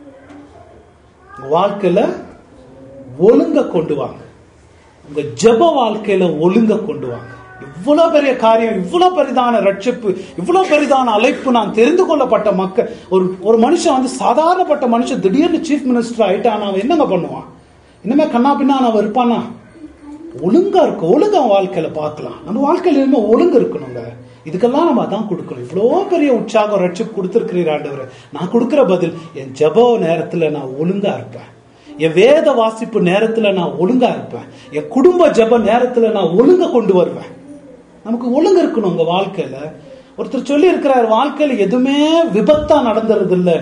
உங்க வாழ்க்கையில ஒழுங்க கொண்டு வாங்க உங்க ஜெப வாழ்க்கையில ஒழுங்க கொண்டு வாங்க இவ்வளவு பெரிய காரியம் இவ்வளவு பெரிதான ரட்சிப்பு இவ்வளவு பெரிதான அழைப்பு நான் தெரிந்து கொள்ளப்பட்ட மக்கள் ஒரு ஒரு மனுஷன் வந்து சாதாரணப்பட்ட மனுஷன் திடீர்னு சீஃப் மினிஸ்டர் ஆயிட்டான் அவன் என்னங்க பண்ணுவான் இனிமே கண்ணா பின்னா அவன் இருப்பானா ஒழுங்கா இருக்கும் ஒழுங்கா அவன் வாழ்க்கையில பார்க்கலாம் நம்ம வாழ்க்கையில இனிமே ஒழுங்கு இருக்கணுங்க இதுக்கெல்லாம் நம்ம அதான் கொடுக்கணும் இவ்வளோ பெரிய உற்சாகம் ரட்சிப்பு கொடுத்துருக்கிறீர் ஆண்டவர் நான் கொடுக்கிற பதில் என் ஜெப நேரத்துல நான் ஒழுங்கா இருப்பேன் என் வேத வாசிப்பு நேரத்துல நான் ஒழுங்கா இருப்பேன் என் குடும்ப ஜெப நேரத்துல நான் ஒழுங்க கொண்டு வருவேன் நமக்கு ஒழுங்கு இருக்கணும் உங்க வாழ்க்கையில ஒருத்தர் சொல்லி இருக்கிறார் வாழ்க்கையில எதுவுமே விபத்தா நடந்துறது இல்ல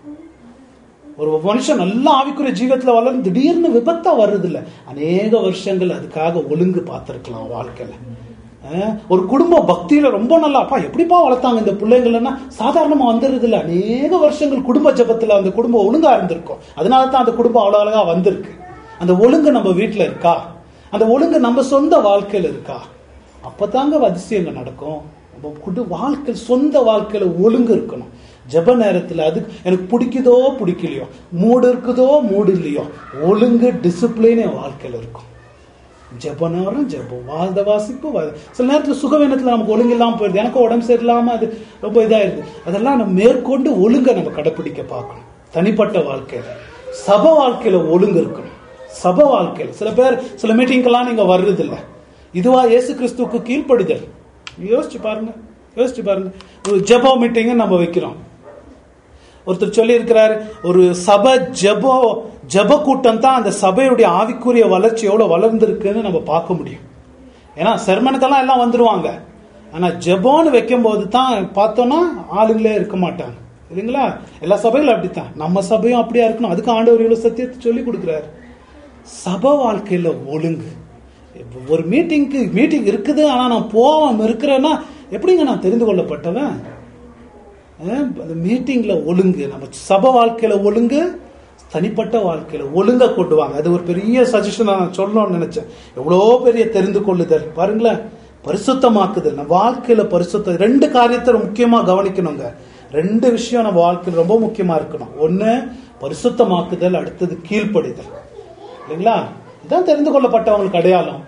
ஒரு மனுஷன் நல்ல ஆவிக்குரிய ஜீவத்துல வளர்ந்து திடீர்னு விபத்தா வர்றது இல்ல அநேக வருஷங்கள் அதுக்காக ஒழுங்கு பார்த்திருக்கலாம் வாழ்க்கையில அஹ், ஒரு குடும்ப பக்தியில ரொம்ப நல்லா அப்பா எப்படிப்பா வளர்த்தாங்க இந்த பிள்ளைங்கள்னா சாதாரணமா வந்துடுறது இல்ல அநேக வருஷங்கள் குடும்ப ஜபத்துல அந்த குடும்பம் ஒழுங்கா இருந்திருக்கும் அதனால தான் அந்த குடும்பம் அவ்வளவு அழகா வந்திருக்கு அந்த ஒழுங்கு நம்ம வீட்டுல இருக்கா அந்த ஒழுங்கு நம்ம சொந்த வாழ்க்கையில இருக்கா அப்பதாங்க அதிசயங்கள் நடக்கும் நம்ம குடு வாழ்க்கை சொந்த வாழ்க்கையில ஒழுங்கு இருக்கணும் ஜெப நேரத்துல அது எனக்கு பிடிக்குதோ பிடிக்கலையோ மூடு இருக்குதோ மூடு இல்லையோ ஒழுங்கு டிசிப்ளின் என் வாழ்க்கையில இருக்கும் ஜெப நேரம் ஜெபம் வாழ்ந்த வாசிப்பு வா- சில நேரத்துல சுகவீனத்துல நமக்கு ஒழுங்கு இல்லாம போயிடுது எனக்கு உடம்பு சரியில்லாம அது ரொம்ப இதாயிருது அதெல்லாம் நம்ம மேற்கொண்டு ஒழுங்கை நம்ம கடைப்பிடிக்க பார்க்கணும் தனிப்பட்ட வாழ்க்கையில சப வாழ்க்கையில ஒழுங்கு இருக்கணும் சப வாழ்க்கையில சில பேர் சில மீட்டிங்கெல்லாம் நீங்க வர்றது இல்ல இதுவா இயேசு கிறிஸ்துவுக்கு கீழ்ப்படிதல் யோசிச்சு பாருங்க யோசிச்சு பாருங்க ஒரு ஜெப மீட்டிங் நம்ம வைக்கிறோம் ஒருத்தர் சொல்லி இருக்கிறாரு ஒரு சபை ஜெபோ ஜெப கூட்டம் தான் அந்த சபையுடைய ஆவிக்குரிய வளர்ச்சி எவ்வளவு வளர்ந்துருக்குன்னு நம்ம பார்க்க முடியும் ஏன்னா செர்மனுக்கெல்லாம் எல்லாம் வந்துருவாங்க ஆனா ஜெபோன்னு வைக்கும் போது தான் பார்த்தோம்னா ஆளுங்களே இருக்க மாட்டாங்க இல்லைங்களா எல்லா சபைகளும் அப்படித்தான் நம்ம சபையும் அப்படியா இருக்கணும் அதுக்கு ஆண்டவர் இவ்வளவு சத்தியத்தை சொல்லி கொடுக்குறாரு சபை வாழ்க்கையில ஒழுங்கு இப்ப ஒரு மீட்டிங்க்கு மீட்டிங் இருக்குது ஆனா நான் போகாம இருக்கிறேன்னா எப்படிங்க நான் தெரிந்து கொள்ளப்பட்டவன் அஹ் அந்த மீட்டிங்ல ஒழுங்கு நம்ம சபை வாழ்க்கையில ஒழுங்கு தனிப்பட்ட வாழ்க்கையில ஒழுங்கா கொண்டு வாங்க அது ஒரு பெரிய சஜஷன் நான் சொல்லணும்னு நினைச்சேன் எவ்வளோ பெரிய தெரிந்து கொள்ளுதல் பாருங்களேன் பரிசுத்தமாக்குதல் நம்ம வாழ்க்கையில பரிசுத்த ரெண்டு காரியத்தை முக்கியமா கவனிக்கணுங்க ரெண்டு விஷயம் நம்ம வாழ்க்கையில ரொம்ப முக்கியமா இருக்கணும் ஒண்ணு பரிசுத்தமாக்குதல் அடுத்தது கீழ்ப்படிதல் இல்லைங்களா இதான் தெரிந்து கொள்ளப்பட்டவங்களுக்கு அடையாளம்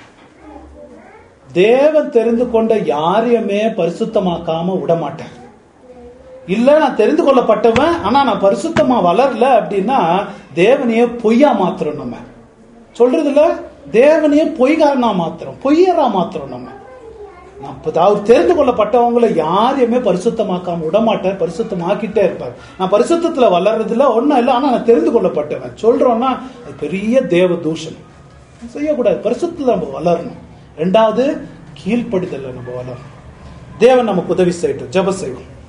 தேவன் தெரிந்து கொண்ட யாரையுமே பரிசுத்தமாக்காம விட மாட்டார் இல்ல நான் தெரிந்து கொள்ளப்பட்டவன் ஆனா நான் பரிசுத்தமா வளரல அப்படின்னா தேவனையே பொய்யா மாத்துறோம் நம்ம சொல்றது இல்ல தேவனையே பொய்காரனா மாத்துறோம் பொய்யரா மாத்துறோம் நம்ம நான் இப்ப அவர் தெரிந்து கொள்ளப்பட்டவங்களை யாரையுமே பரிசுத்தமாக்காம விட மாட்டார் பரிசுத்தமாக்கிட்டே இருப்பார் நான் பரிசுத்தத்துல வளர்றதுல ஒண்ணும் இல்லை ஆனா நான் தெரிந்து கொள்ளப்பட்டவன் சொல்றோம்னா அது பெரிய தேவ தூஷணம் செய்யக்கூடாது பரிசுத்தத்துல நம்ம வளரணும் ரெண்டாவது கீழ்ப்படிதல்ல நம்ம வளரணும் தேவன் நமக்கு உதவி செய்யட்டும் ஜெப செய்வோம்